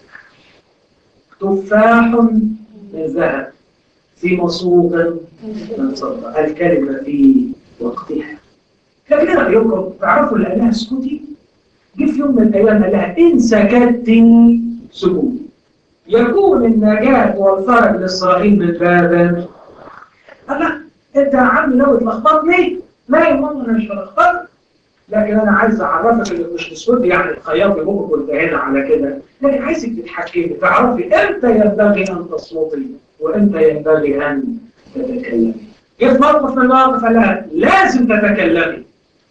تفاح من ذهب في مصوغ من صدى الكلمة في وقتها لكن ايه رأيكم تعرفوا اللي قالها اسكتي جه في يوم من الأيام قال لها إن سكتي سكوت يكون النجاة والفرج لإسرائيل من باب أنا أنت يا عم لو اتلخبطني لا يا ماما أنا مش بلخبطك لكن أنا عايز أعرفك إنك مش تسكتي يعني الخياط بكم كنت هنا على كده لكن عايزك تتحكمي تعرفي إمتى ينبغي أن تصمتي وإمتى ينبغي أن تتكلمي جه في موقف من المواقف قال لها لازم تتكلمي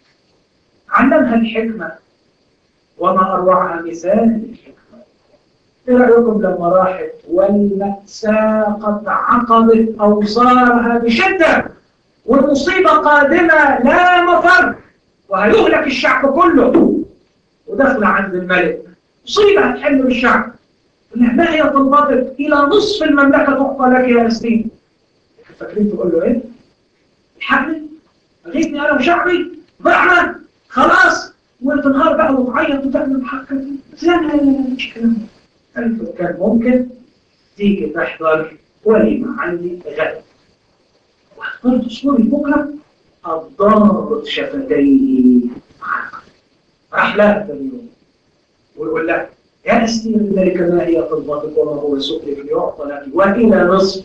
علمها الحكمة وما أروعها مثال الحكمة إيه رأيكم لما راحت والمأساة قد عقبت أوصارها بشدة والمصيبة قادمة لا مفر وهيهلك الشعب كله ودخل عند الملك مصيبة هتحل بالشعب ما هي تنضبط إلى نصف المملكة تعطى لك يا فلسطين فاكرين تقول له إيه؟ الحقني أغيثني أنا وشعبي ضعنا خلاص وتنهار بقى وتعيط وتعمل محكمة لا لا لا مش كلام قالت له كان ممكن تيجي تحضر وليمة عندي غد وهتقول تصوري بكرة الضابط شفتيه معك راح لها ثاني يوم ويقول لها يا أستير ذلك ما هي طلبتك وما هو سؤلك ليعطى لك وإلى نصف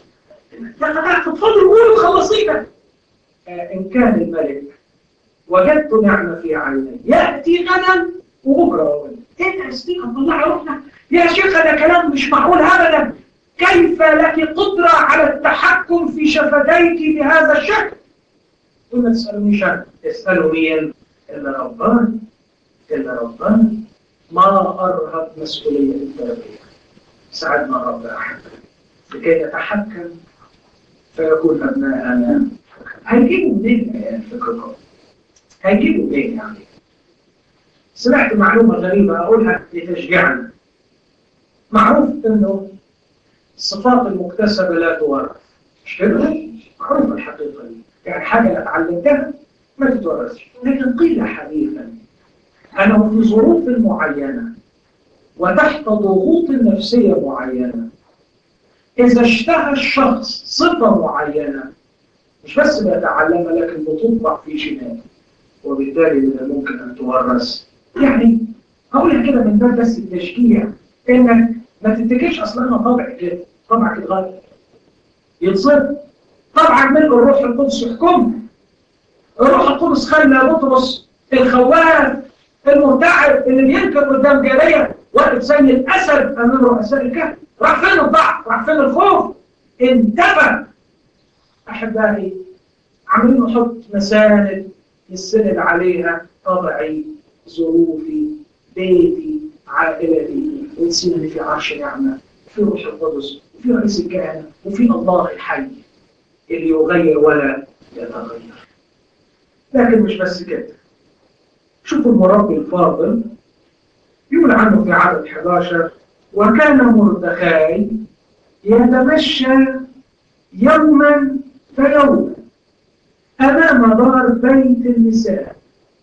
تفضل قول وخلصينا إن كان الملك وجدت نعمة في عيني يأتي غدا وبكرة أقول إيه يا أستير طلع روحنا يا شيخ هذا كلام مش معقول أبدا كيف لك قدرة على التحكم في شفتيك بهذا الشكل ثم تسألوني شك اسألوا مين إلا ربنا إلا ربنا ما أرهب مسؤولية التربية ساعدنا رب أحد لكي نتحكم فيكون أبناءنا هيجيبوا منين يعني فكركم هيجيبوا منين يعني سمعت معلومة غريبة أقولها لتشجيعنا معروف إنه الصفات المكتسبة لا تورث مش كده؟ معروف الحقيقة دي يعني حاجة اتعلمتها ما تتورثش لكن قيل حديثا أنه في ظروف معينة وتحت ضغوط نفسية معينة إذا اشتهى الشخص صفة معينة مش بس بيتعلمها لكن بتطبع في جيناته وبالتالي من الممكن أن تورث يعني هقولها كده من باب بس التشجيع إنك ما تتكيش أصلا أنا طبع كده طبعك اتغير يتصير طبعا من الروح القدس يحكم الروح القدس خلى بطرس الخواف المرتعب اللي بينكر قدام جاريه واقف زي الاسد امام رؤساء الكهف راح فين الضعف راح فين الخوف انتفى احبائي عاملين نحط مساند يسند عليها طبعي ظروفي بيتي عائلتي ونسينا ان في عرش نعمه في روح القدس وفي رئيس الكهنه وفي الله الحي اللي يغير ولا يتغير لكن مش بس كده شوفوا المربي الفاضل يقول عنه في عدد 11 وكان مردخاي يتمشى يوما فيوما أمام دار بيت النساء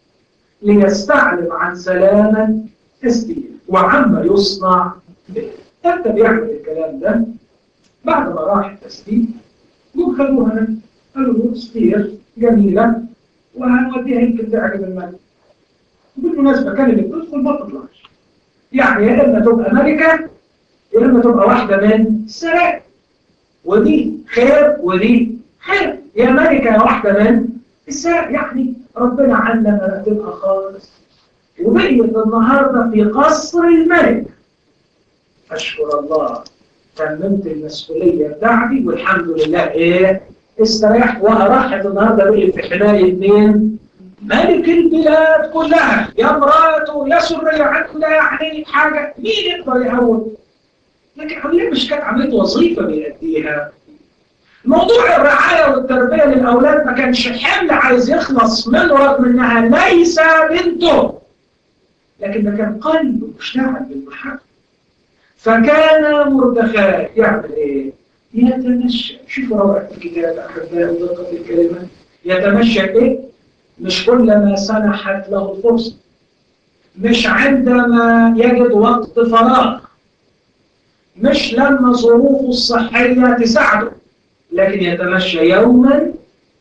ليستعلم عن سلامة استير وعما يصنع به امتى بيعمل الكلام ده بعد ما راح تستير قول خلوها هنا قالوا له استير جميلة وهنوديها يمكن تعجب الملك بالمناسبة كان اللي بتدخل ما تطلعش يعني يا إما تبقى ملكة يا إما تبقى واحدة من السراء ودي خير ودي خير يا ملكة يا واحدة من السراء يعني ربنا علم رقبها خالص وبقيت النهاردة في قصر الملك أشكر الله تممت المسؤولية بتاعتي والحمد لله إيه استريحت وراحت النهاردة بقيت في حماية مين؟ ملك البلاد كلها يا مراته يا سرية عندنا يعني حاجة مين يقدر يهون؟ لكن عملية مش كانت عملية وظيفة بيأديها موضوع الرعاية والتربية للأولاد ما كانش حمل عايز يخلص منه رغم إنها ليس بنته لكن ده كان قلبه مشتعل بالمحبة فكان مردخاي يعمل إيه؟ يتمشى شوفوا روعة الكتاب أحبائي ودقة الكلمة يتمشى إيه؟ مش كلما سنحت له الفرصة مش عندما يجد وقت فراغ مش لما ظروفه الصحية تساعده لكن يتمشى يوما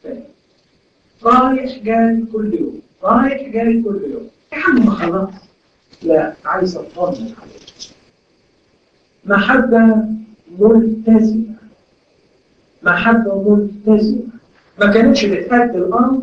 رايح جاي كل يوم رايح جاي كل يوم يا عم ما خلاص لا عايز اطمن محبة ملتزمة محبة ملتزمة ما كانتش بتأدي الأمر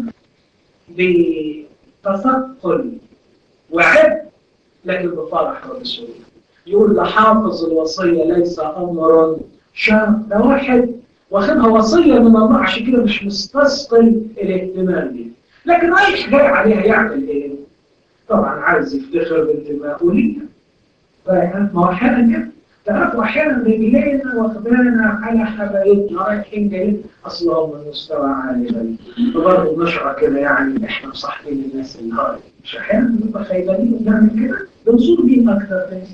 بتثقل وعبء لكن بفرح وبسهولة يقول لحافظ الوصية ليس أمرا شاق ده واحد واخدها وصية من الله عشان كده مش مستثقل الاهتمام بيها لكن رايح جاي عليها يعمل ايه؟ طبعا عايز يفتخر بانتمائه ليها ما هو احيانا كده تعرفوا احيانا رجلينا واخدانا على حبايبنا رايحين جايين اصل هم مستوى عالي غالي فبرضه بنشعر كده يعني احنا مصاحبين الناس النهارده مش احيانا بنبقى خيبانين وبنعمل كده بنزور مين اكتر ناس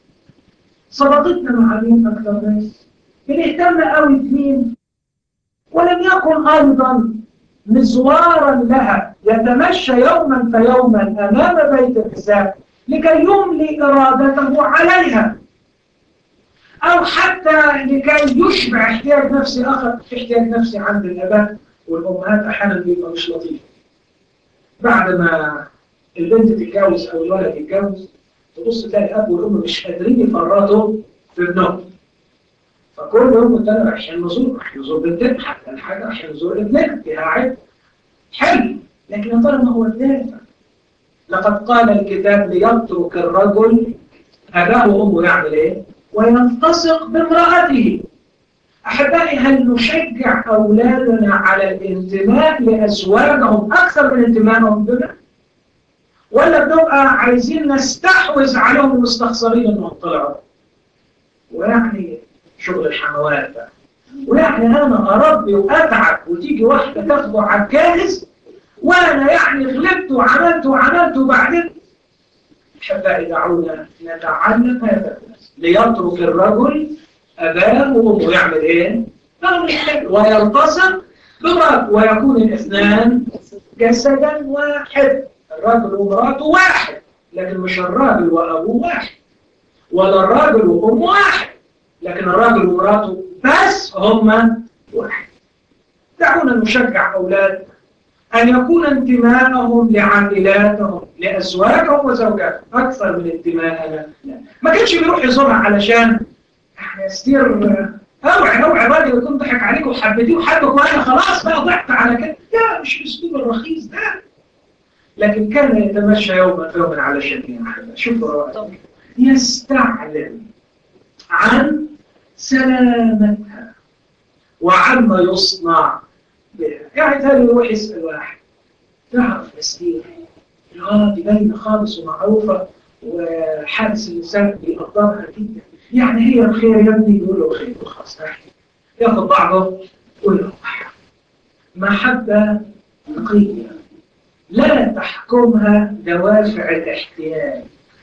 صداقتنا مع مين اكتر ناس بنهتم قوي بمين ولم يكن ايضا مزوارا لها يتمشى يوما فيوما امام بيت الحساب لكي يملي ارادته عليها أو حتى لكي يشبع احتياج نفسي آخر في احتياج نفسي عند الآباء والأمهات أحيانا بيبقى مش لطيف بعد ما البنت تتجوز أو الولد يتجوز تبص تلاقي الأب والأم مش قادرين يفرطوا في ابنهم فكل يوم والتاني رايحين نزور رايحين نزور بنتنا حتى الحاجة رايحين نزور ابننا فيها عيب حلو لكن يا ترى ما هو الدافع لقد قال الكتاب ليترك الرجل أباه وأمه يعمل إيه؟ ويلتصق بامرأته أحبائي هل نشجع أولادنا على الانتماء لأزواجهم أكثر من انتمائهم بنا؟ ولا بنبقى عايزين نستحوذ عليهم ومستخسرين انهم طلعوا؟ ويعني شغل الحموات ده ويعني انا اربي واتعب وتيجي واحده تاخده على الجاهز وانا يعني غلبت وعملت وعملت وبعدين احبائي دعونا نتعلم هذا ليترك الرجل أباه وأمه يعمل إيه؟ ويلتصق بمرأة ويكون الاثنان جسدا واحد الرجل ومراته واحد لكن مش الراجل وأبوه واحد ولا الراجل وأمه واحد لكن الراجل ومراته بس هما واحد دعونا نشجع أولاد أن يكون انتماءهم لعائلاتهم لأزواجهم وزوجاتهم أكثر من انتماءنا لا. ما كانش بيروح يزورها علشان احنا يستير اوعي اوعي الراجل يكون ضحك عليك وحبيتيه وحبك وانا خلاص بقى ضحكت على كده لا مش الاسلوب الرخيص ده لكن كان يتمشى يوما فيوما على شديد شوفوا يستعلم عن سلامتها وعما يصنع بها يعني تاني يروح يسأل واحد تعرف استير اه دي باينه خالص ومعروفه وحارس اللسان بيقدرها جدا يعني هي الخير يا ابني يقول له خير وخلاص ياخد بعضه يقول له محبه نقيه لا تحكمها دوافع الاحتياج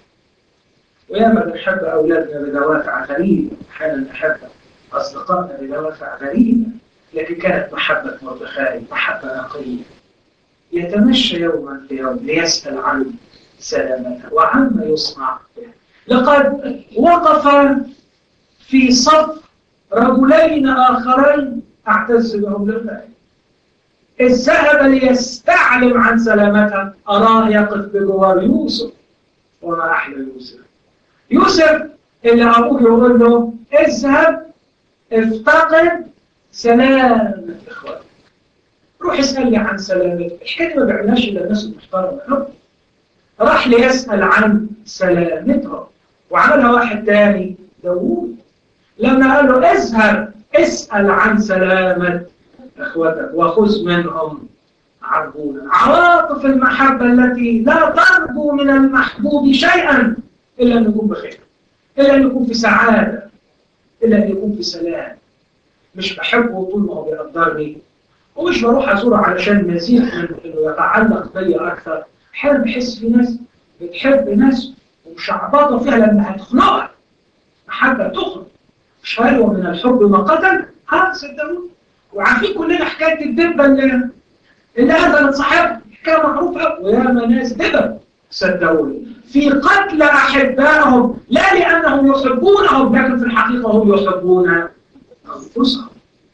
وياما بنحب اولادنا بدوافع غريبه احيانا نحب اصدقائنا بدوافع غريبه لكن كانت محبه مردخاي محبه نقيه يتمشى يوما في يوم ليسأل عن سلامته وعما يصنع به لقد وقف في صف رجلين آخرين أعتز بهم لله إذ ذهب ليستعلم عن سلامتها أراه يقف بجوار يوسف وما أحلى يوسف يوسف اللي أبوه يقول له اذهب افتقد سلامة إخواتك روح اسألني عن سلامتك الحكاية ما بيعملهاش إلا الناس المحترمة راح ليسأل عن سلامتها وعملها واحد تاني داوود لما قال له اذهب اسأل عن سلامة اخوتك وخذ منهم عربونا عواطف المحبة التي لا ترجو من المحبوب شيئا إلا أن يكون بخير إلا أن يكون في سعادة إلا أن يكون في سلام مش بحبه طول ما هو بيقدرني ومش بروح أزوره علشان مزيد من إنه يتعلق بي أكثر أحيانا بحس في ناس بتحب ناس ومشعبطة فيها لما هتخنقها محبة تخنق مش حلوة من الحب ما قتل ها صدقوني وعارفين كلنا حكاية الدبة اللي اللي هزلت صاحبها حكاية معروفة وياما ناس دبة صدقوني في قتل أحبائهم لا لأنهم يحبونهم لكن في الحقيقة هم يحبون أنفسهم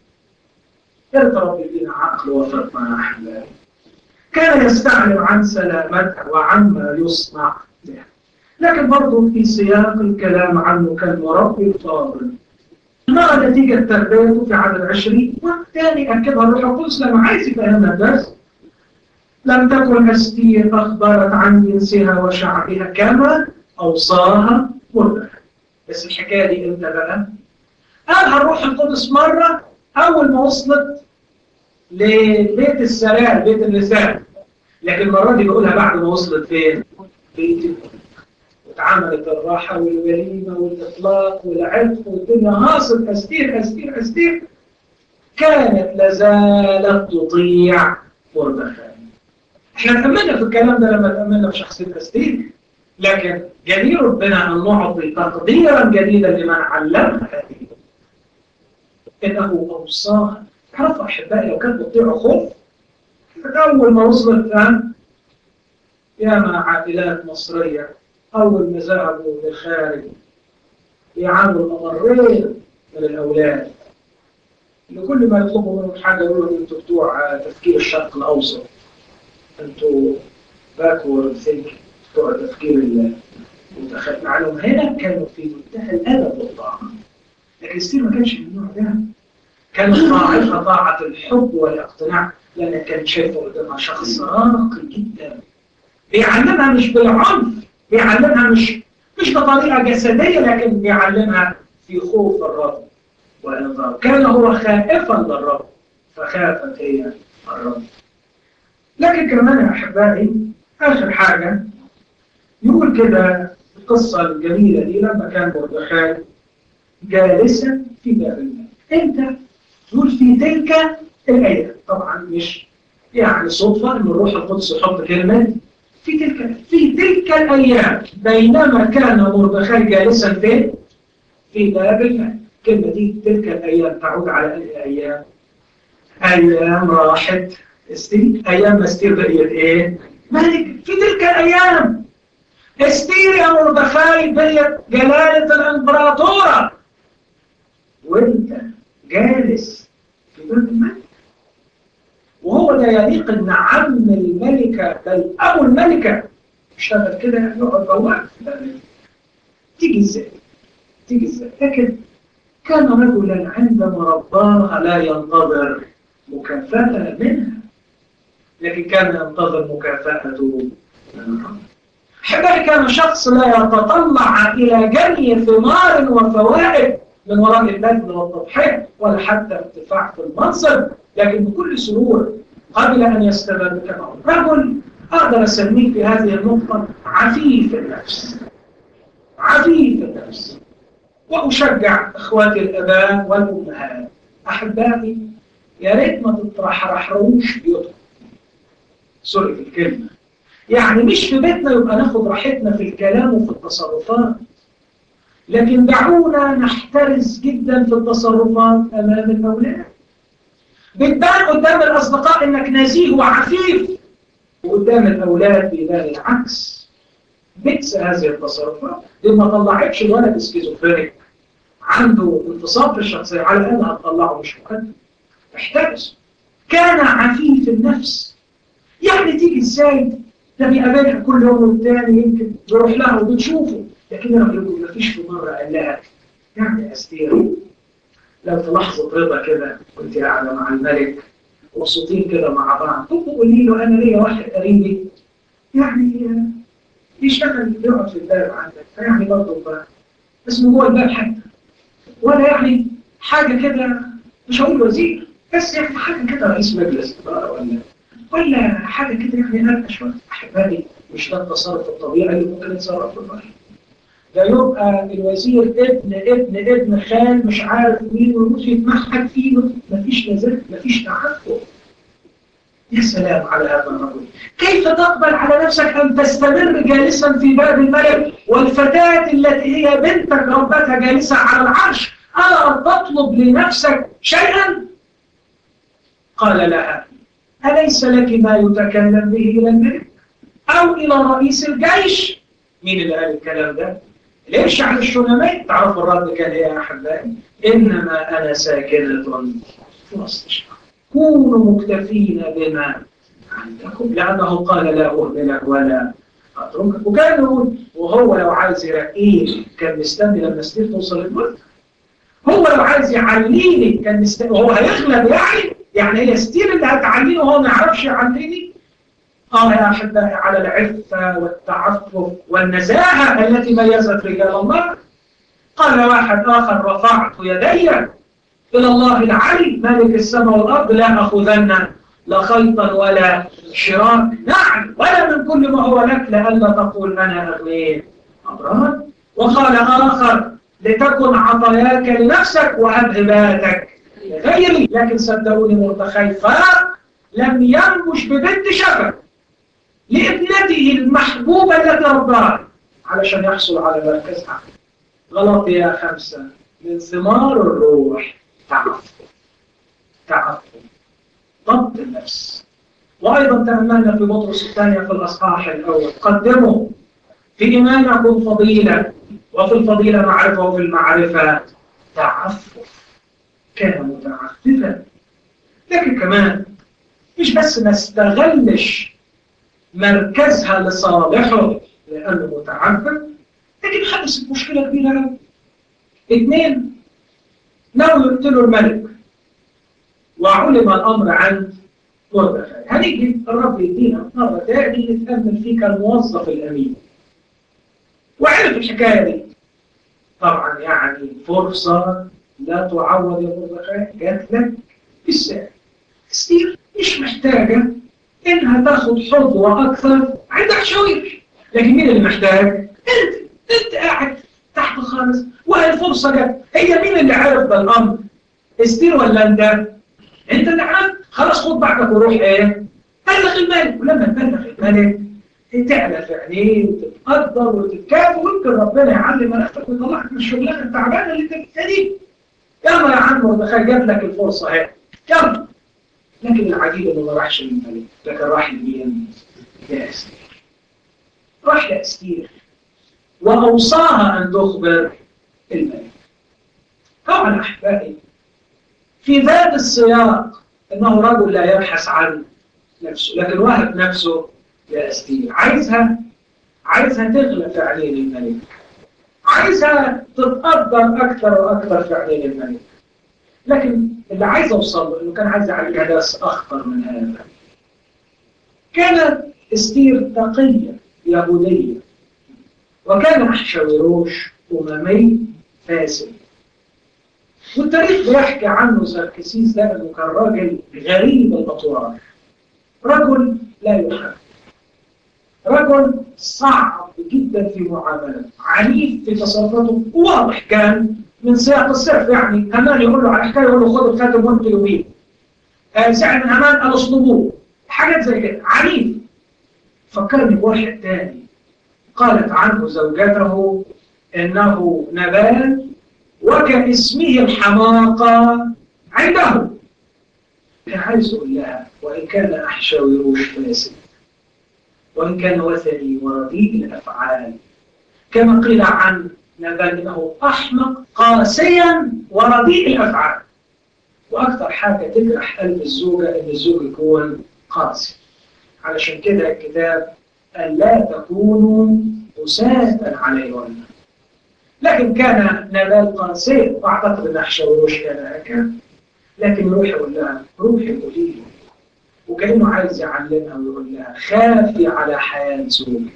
يا رب يدينا عقل وفقنا أحبائي كان يستعلم عن سلامته وعما يصنع به لكن برضه في سياق الكلام عنه كالمربي الفاضل نرى نتيجة تربيته في عدد عشرين والثاني أكدها الروح القدس لما عايز يفهمنا الدرس لم تكن أستير أخبرت عن جنسها وشعبها كما أوصاها مردك بس الحكاية دي إمتى بقى؟ قالها الروح القدس مرة أول ما وصلت لبيت السلام بيت النساء لكن المرة دي بقولها بعد ما وصلت فين؟ بيت واتعملت الراحة والوليمة والإطلاق والعتق والدنيا هاصل أستير أستير أستير كانت لازالت تطيع مردخاي احنا تأملنا في الكلام ده لما تأملنا في شخصية أستير لكن جدير بنا أن نعطي تقديرا جديدا لمن علمها هذه إنه أوصاها تعرفوا أحبائي لو كانت بتطيع خوف أول ما وصلت الآن ياما عائلات مصرية أول ما ذهبوا للخارج يعانوا الأمرين من الأولاد اللي كل ما يطلبوا منهم حاجة يقولوا أنتوا بتوع تفكير الشرق الأوسط أنتوا باكورد ثينك بتوع تفكير المتخلف معلوم هنا كانوا في منتهى الأدب والطاعة لكن ستير ما كانش من النوع ده كانت طاعتها طاعة الحب والاقتناع لأن كانت شايفة قدامها شخص راقي جدا بيعلمها مش بالعنف بيعلمها مش مش بطريقة جسدية لكن بيعلمها في خوف الرب والإنذار كان هو خائفا للرب فخافت هي الرب لكن كمان يا أحبائي آخر حاجة يقول كده القصة الجميلة دي لما كان مردخاي جالسا في باب الماء انت تقول في تلك الآية طبعا مش يعني صدفة ان الروح القدس يحط كلمة في تلك في تلك الأيام بينما كان مردخاي جالسا فين؟ في باب الماء الكلمة دي تلك الأيام تعود على أي أيام؟ أيام راحت استير أيام استير بقيت إيه؟ ملك في تلك الأيام استير يا مردخاي بقيت جلالة الإمبراطورة وأنت جالس في باب الملك وهو لا يليق ان عم الملكة بل ابو الملكة اشتغل كده يقعد بواق تيجي ازاي تيجي ازاي لكن كان رجلا عندما رباها لا ينتظر مكافأة منها لكن كان ينتظر مكافأته من الرب حبائي كان شخص لا يتطلع إلى جني ثمار وفوائد من وراء البذل والتضحية ولا حتى ارتفاع في المنصب لكن بكل سرور قبل أن يستمر كما رجل أقدر أسميه في هذه النقطة عفيف النفس عفيف النفس وأشجع إخواتي الآباء والأمهات أحبائي يا ريت ما تترحرحروش بيوتكم سوري في الكلمة يعني مش في بيتنا يبقى ناخد راحتنا في الكلام وفي التصرفات لكن دعونا نحترس جدا في التصرفات أمام الأولاد بتبان قدام الأصدقاء إنك نزيه وعفيف وقدام الأولاد بيبان العكس بئس هذه التصرفات دي ما طلعتش الولد سكيزوفرينيك عنده انتصاب في الشخصية على الأقل هتطلعه مش مقدم احترس كان عفيف النفس يعني تيجي ازاي ده بيقابلها كل يوم والتاني يمكن بيروح لها وبتشوفه لكن انا بقول ما فيش في مره قال لها يعني استير لو في لحظه رضا كده كنت قاعده مع الملك مبسوطين كده مع بعض تقولي له انا ليا واحد قريبي يعني بيشتغل يقعد في الباب عندك فيعني برضه اسمه جوه الباب حتى ولا يعني حاجه كده مش هقول وزير بس يعني حاجه كده رئيس مجلس ولا ولا حاجه كده يعني ارقى شويه احبائي مش ده التصرف الطبيعي اللي ممكن يتصرف في البشر ده يبقى الوزير ابن ابن ابن خال مش عارف مين ويموت يتمحك فيه مفيش نزاهه مفيش تعفف يا سلام على هذا الرجل كيف تقبل على نفسك أن تستمر جالسا في باب الملك والفتاة التي هي بنتك ربتها جالسة على العرش ألا تطلب لنفسك شيئا قال لها أليس لك ما يتكلم به إلى الملك أو إلى رئيس الجيش مين اللي قال الكلام ده ليش عن الشنماء تعرف الرد كان إيه يا أحبائي إنما أنا ساكنة في وسط الشعب كونوا مكتفين بما عندكم لأنه قال لا أهملك ولا أتركك وكان يقول وهو لو عايز يرقيه كان مستني لما ستيف توصل الملك هو لو عايز يعليني كان مستني وهو هيغلب يعني يعني هي ستيف اللي هتعليني وهو ما يعرفش يعليني اه يا احبائي على العفه والتعفف والنزاهه التي ميزت رجال الله قال واحد اخر رفعت يدي إلى الله العلي مالك السماء والأرض لا أخذن لا خيطا ولا شراك نعم ولا من كل ما هو لك لئلا تقول أنا أغنيت أبرار وقال آخر لتكن عطاياك لنفسك وأبهباتك لغيري لكن صدقوني مرتخي لم ينبش ببنت شفا لابنته المحبوبة التي رباها علشان يحصل على مركزها غلط يا خمسة من ثمار الروح تعفف تعفف ضبط النفس وأيضا تأملنا في بطرس الثانية في الأصحاح الأول قدموا في إيمانكم فضيلة وفي الفضيلة معرفة وفي المعرفة تعفف كان متعففا لكن كمان مش بس ما استغلش مركزها لصالحه لأنه متعفف لكن حدثت مشكلة كبيرة قوي اثنين ناوي يقتلوا الملك وعلم الأمر عند مردخاي هنيجي الرب يدينا مرة تاني نتأمل فيه كالموظف الأمين وعرف الحكاية دي طبعا يعني فرصة لا تعوض يا مردخاي جات لك في الساعة كتير مش محتاجة إنها تاخد حظوة أكثر عندك شوية لكن مين اللي محتاج؟ أنت أنت قاعد تحت خالص وهي الفرصة جت هي مين اللي عرف بالأمر استير ولا انت انت اللي عرفت خلاص خد بعضك وروح ايه بلغ الملك ولما تبلغ الملك تعلى في عينيه وتتقدر وتتكافئ ويمكن ربنا يعلم نفسك ويطلعك من الشغلانه التعبانه اللي انت فيها دي يلا يا عم مردخاي جاب لك الفرصه اهي يلا لكن العجيب انه ما راحش للملك لكن راح لمين؟ يا استير راح لاستير وأوصاها أن تخبر الملك طبعا أحبائي في ذات السياق أنه رجل لا يبحث عن نفسه لكن وهب نفسه لأستير عايزها عايزها تغلى في عينين الملك عايزها تتقدر أكثر وأكثر في عينين الملك لكن اللي عايز أوصل له إنه كان عايز يعمل حدث أخطر من هذا كانت استير تقية يهودية وكان أحشويروش أممي فاسد والتاريخ بيحكي عنه سركسيس ده انه كان راجل غريب الاطوار رجل لا يحب رجل صعب جدا في معاملته عنيف في تصرفاته واضح كان من سياق السيف يعني همان يقول له على حكايه يقول له خد الخاتم وانت يمين آه سعد من همان قال اصلبوه حاجات زي كده عنيف فكرني بواحد تاني قالت عنه زوجته انه نبال وكاسمه الحماقة عنده كان عايز يقول لها وإن كان أحشاويروش فاسد وإن كان وثني ورديء الأفعال كما قيل عن نبال إنه أحمق قاسيا ورديء الأفعال وأكثر حاجة تجرح قلب الزوجة إن الزوج يكون قاسي علشان كده الكتاب قال لا تكونوا أساة عليهن لكن كان نبال قاسي واعتقد ان حشوروش كان هكذا لكن روحي يقول لها روحي قولي له وكانه عايز يعلمها ويقول لها خافي على حياه زوجك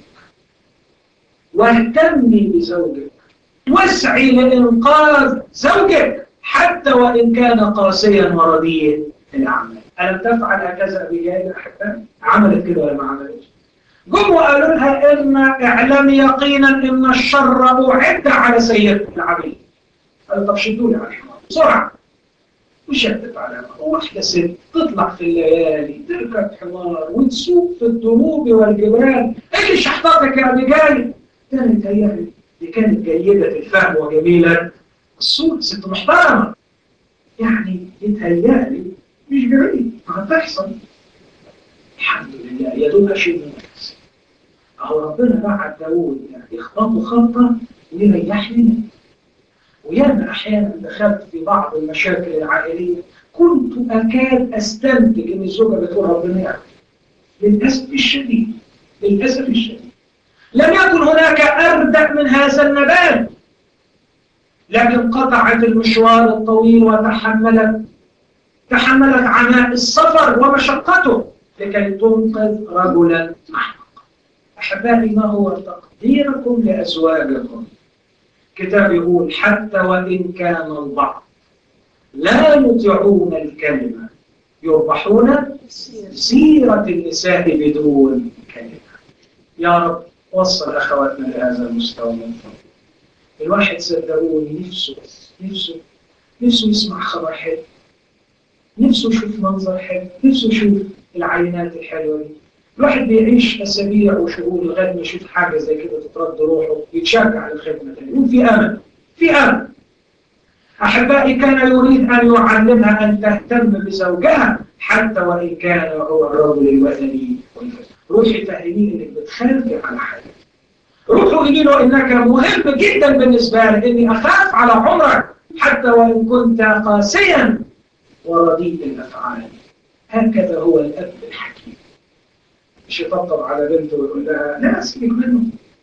واهتمي بزوجك واسعي لانقاذ زوجك حتى وان كان قاسيا ورديء الاعمال الم تفعل هكذا ابيجايل احبائي عملت كده ولا ما عملتش جم وقالوا لها إن اعلم يقينا إن الشر أعد على سيد العبيد قالوا طب شدوا لي على الحمار بسرعة وشدت على واحدة ست تطلع في الليالي تركب حمار وتسوق في الدروب والجبال ايش شحطتك يا أبيجايل كانت هي دي كانت جيدة الفهم وجميلة الصوت ست محترمة يعني يتهيألي مش بعيد هتحصل الحمد لله يا دوب شيء من الناس اهو ربنا بعت داوود يعني يخبطه خبطه ويريحني وياما احيانا دخلت في بعض المشاكل العائليه كنت اكاد استنتج ان الزوجه بتقول ربنا يعرف للاسف الشديد للاسف الشديد لم يكن هناك اردأ من هذا النبات لكن قطعت المشوار الطويل وتحملت تحملت عناء السفر ومشقته لكي تنقذ رجلا محق أحبائي ما هو تقديركم لأزواجكم كتاب يقول حتى وإن كان البعض لا يطيعون الكلمة يربحون سيرة النساء بدون كلمة يا رب وصل أخواتنا لهذا المستوى من فضلك الواحد صدقوني نفسه نفسه نفسه يسمع خبر حلو نفسه يشوف منظر حلو نفسه يشوف العينات الحلوة دي الواحد بيعيش أسابيع وشهور لغاية ما يشوف حاجة زي كده تترد روحه يتشجع للخدمة تاني يقول في أمل في أمل أحبائي كان يريد أن يعلمها أن تهتم بزوجها حتى وإن كان هو الرجل الوثني روحي فهميه إنك بتخافي على حياتك روحوا قولي له إنك مهم جدا بالنسبة لي إني أخاف على عمرك حتى وإن كنت قاسيا ورديء الأفعال هكذا هو الأب الحكيم مش يطبطب على بنته ويقول لها لا سيبك منه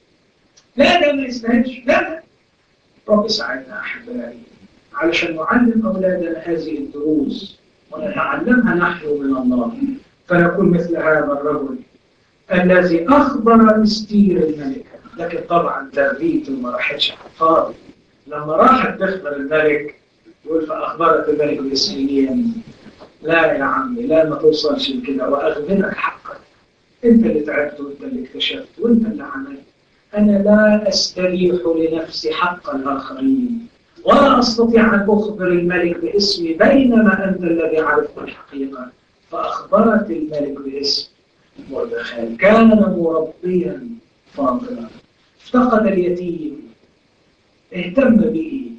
لا ده ما يستاهلش لا لا رب ساعدنا أحبائي علشان نعلم أولادنا هذه الدروس ونتعلمها نحن من الله فنكون مثل هذا الرجل الذي أخبر استير الملكة لكن طبعا تربيته ما راحتش فاضي لما راحت تخبر الملك يقول فأخبرت الملك بإسرائيليا لا يا عمي لا ما توصلش لكده وأغبنك حقك أنت اللي تعبت وأنت اللي اكتشفت وأنت اللي عملت أنا لا أستريح لنفسي حق الآخرين ولا أستطيع أن أخبر الملك باسمي بينما أنت الذي عرفت الحقيقة فأخبرت الملك باسم مردخاي كان مربيا فاضلا افتقد اليتيم اهتم به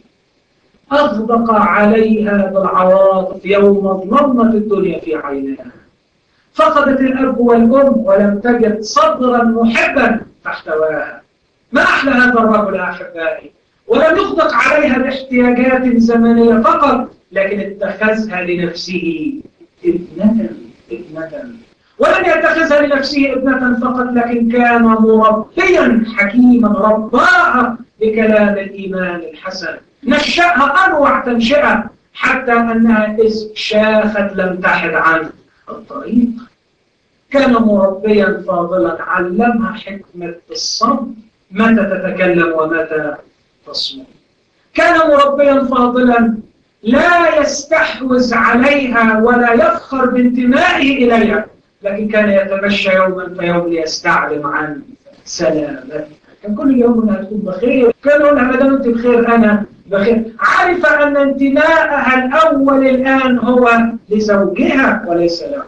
أغدق عليها بالعواطف يوم ظلمت الدنيا في عينها فقدت الأب والأم ولم تجد صدرا محبا فاحتواها ما أحلى هذا الرجل أحبائي ولم يغدق عليها باحتياجات زمنية فقط لكن اتخذها لنفسه ابنة ابنة ولم يتخذها لنفسه ابنة فقط لكن كان مربيا حكيما رباها بكلام الإيمان الحسن نشأها أروع تنشئة حتى أنها إذ شاخت لم تحد عن الطريق كان مربيا فاضلا علمها حكمة الصمت متى تتكلم ومتى تصمت كان مربيا فاضلا لا يستحوذ عليها ولا يفخر بانتمائه إليها لكن كان يتمشى يوما فيوم ليستعلم عن سلامتها كان كل يوم انها تكون بخير كان يقول لها ما دام انت بخير انا بخير عارفه ان انتمائها الاول الان هو لزوجها وليس له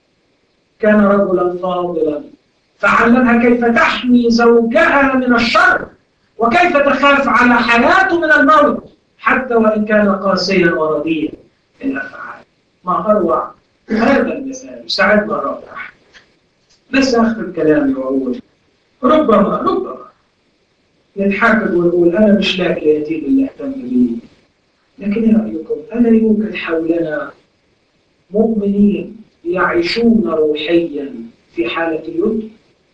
كان رجلا فاضلا فعلمها كيف تحمي زوجها من الشر وكيف تخاف على حياته من الموت حتى وان كان قاسيا ورديا الافعال ما اروع هذا المثال يساعدنا الرب بس اختم كلامي واقول ربما ربما نتحكم ونقول انا مش لاقي اليتيم اللي اهتم بيه لكن ايه رايكم الا يوجد حولنا مؤمنين يعيشون روحيا في حاله اليد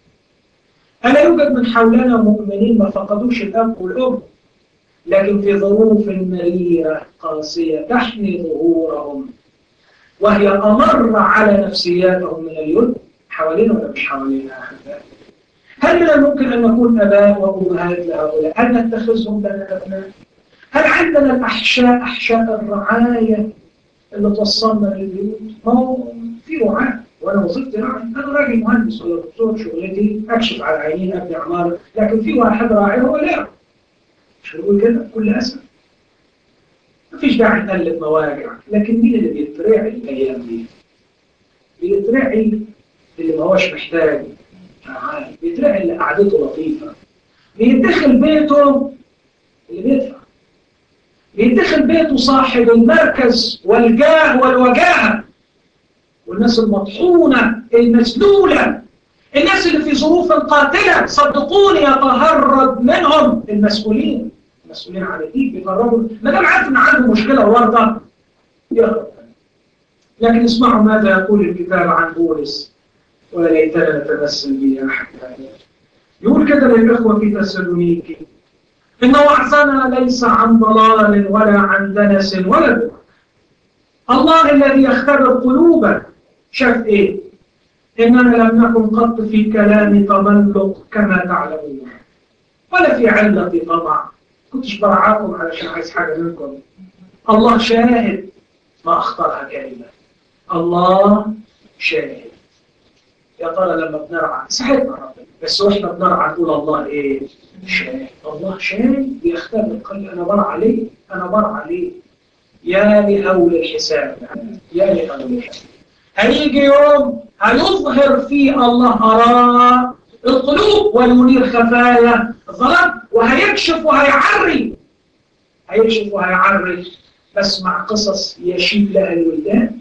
الا يوجد من حولنا مؤمنين ما فقدوش الاب والام لكن في ظروف مريره قاسيه تحمي ظهورهم وهي امر على نفسياتهم من اليد حوالينا ولا مش حوالينا يا احبائي هل من الممكن أن نكون أباء وأمهات لهؤلاء؟ هل نتخذهم لنا أبناء؟ هل عندنا الأحشاء أحشاء الرعاية اللي توصلنا للبيوت؟ ما هو في رعاة وأنا وظيفتي راعي أنا راجل مهندس ولا دكتور شغلتي أكشف على عينين أبني عمارة لكن في واحد راعي هو لا مش بقول كده بكل أسف مفيش داعي نقلب مواجع لكن مين اللي بيترعي الأيام دي؟ بيترعي اللي ما هوش محتاج بيتلاقي اللي قعدته لطيفة بيدخل بيته اللي بيدفع بيدخل بيته صاحب المركز والجاه والوجاهة والناس المطحونة المسلولة الناس اللي في ظروف قاتلة صدقوني يتهرب منهم المسؤولين المسؤولين عن الدين بيقرروا ما دام عارف ان عنده مشكلة ورطة يهرب لكن اسمعوا ماذا يقول الكتاب عن بولس وليتنا نتمثل به يا أحبائي يقول كده للإخوة في تسالونيكي إن وعظنا ليس عن ضلال ولا عن دنس ولا بر الله الذي يختبر قلوبا شاف إيه؟ إننا لم نكن قط في كلام تملق كما تعلمون ولا في علة طمع كنتش برعاكم علشان عايز حاجة منكم الله شاهد ما أخطرها كلمة الله شاهد يا ترى لما بنرعى ساعدنا ربنا بس واحنا بنرعى نقول الله ايه شاهد الله شاهد بيختبر قال انا برعى ليه انا برعى ليه يا لهول الحساب يا لهول الحساب هيجي يوم هيظهر فيه الله أراء القلوب وينير خفايا الظلام وهيكشف وهيعري هيكشف وهيعري بسمع قصص يشيب لها الولدان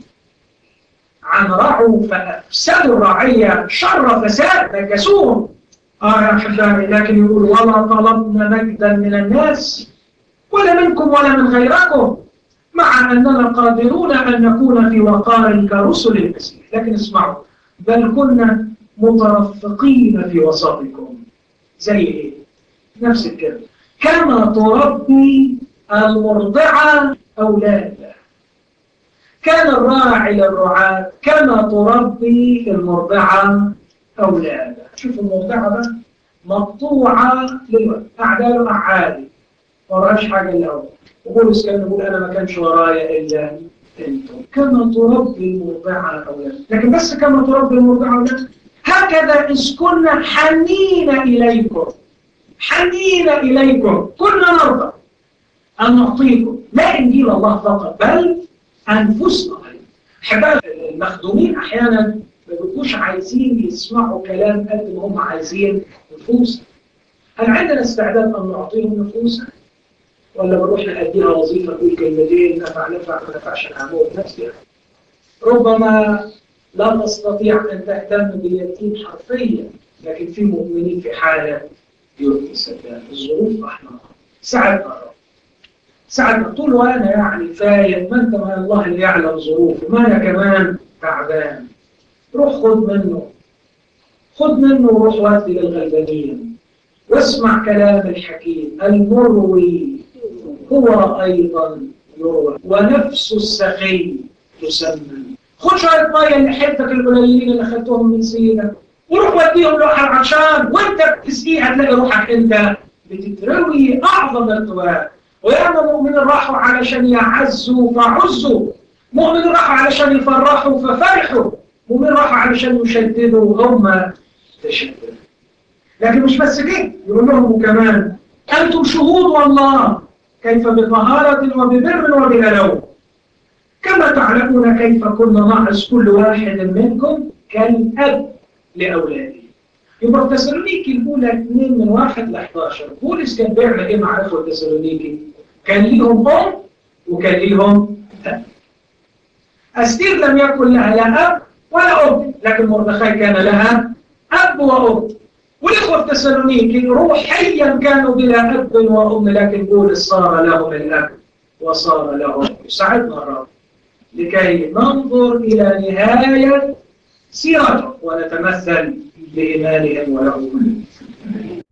عن رعوا فأفسدوا الرعية شر فساد نجسوهم آه يا أحبائي لكن يقول ولا طلبنا مجدا من الناس ولا منكم ولا من غيركم مع أننا قادرون أن نكون في وقار كرسل المسيح لكن اسمعوا بل كنا مترفقين في وسطكم زي إيه؟ نفس الكلمة كما تربي المرضعة أولادها كان الراعي للرعاة كما تربي المرضعة أولادها شوف المرضعة ده مقطوعة للولد أعداله أعالي ما وراش حاجة إلا هو وبولس كان يقول أنا ما كانش ورايا إلا أنتم كما تربي المرضعة أولادها لكن بس كما تربي المرضعة أولادها هكذا إذ كنا حنين إليكم حنين إليكم كنا نرضى أن نعطيكم لا إنجيل الله فقط بل أنفسنا أحبائي المخدومين أحيانا ما بيبقوش عايزين يسمعوا كلام قد ما هم عايزين نفوس هل عندنا استعداد أن نعطيهم نفوسنا؟ ولا بنروح نأديها وظيفة نقول كلمتين نفع نفع ما نفعش هموت نفسي ربما لا تستطيع أن تهتم باليتيم حرفيا لكن في مؤمنين في حالة يرضي صدقني الظروف احنا ساعدنا رب ساعدنا طول وانا يعني فايت ما انت ما الله اللي يعلم ظروفي ما انا كمان تعبان روح خد منه خد منه وروح وادي للغلبانين واسمع كلام الحكيم المروي هو ايضا يروى ونفس السخي تسمى خد شويه ميه اللي حيلتك القليلين اللي اخذتهم من سيدك وروح وديهم لوحة عشان وانت بتسقيه هتلاقي روحك انت بتتروي اعظم ارتواء وياما مؤمنين راحوا علشان يعزوا فعزوا مؤمنين راحوا علشان يفرحوا ففرحوا مؤمنين راحوا علشان يشددوا وهم تشددوا لكن مش بس كده يقول لهم كمان انتم شهود والله كيف بطهارة وببر وبألوم كما تعلمون كيف كنا نعظ كل واحد منكم كالأب لأولاده يبقى تسالونيكي الأولى 2 من 1 ل 11 بولس كان بيعمل إيه مع إخوة تسالونيكي؟ كان ليهم أم وكان ليهم أب أستير لم يكن لها لا أب ولا أم لكن مردخاي كان لها أب وأم والإخوة في تسالونيكي روحيا كانوا بلا أب وأم لكن بولس صار لهم الأب وصار لهم يساعدنا الرب لكي ننظر إلى نهاية سيرته ونتمثل بإيمانهم ولهم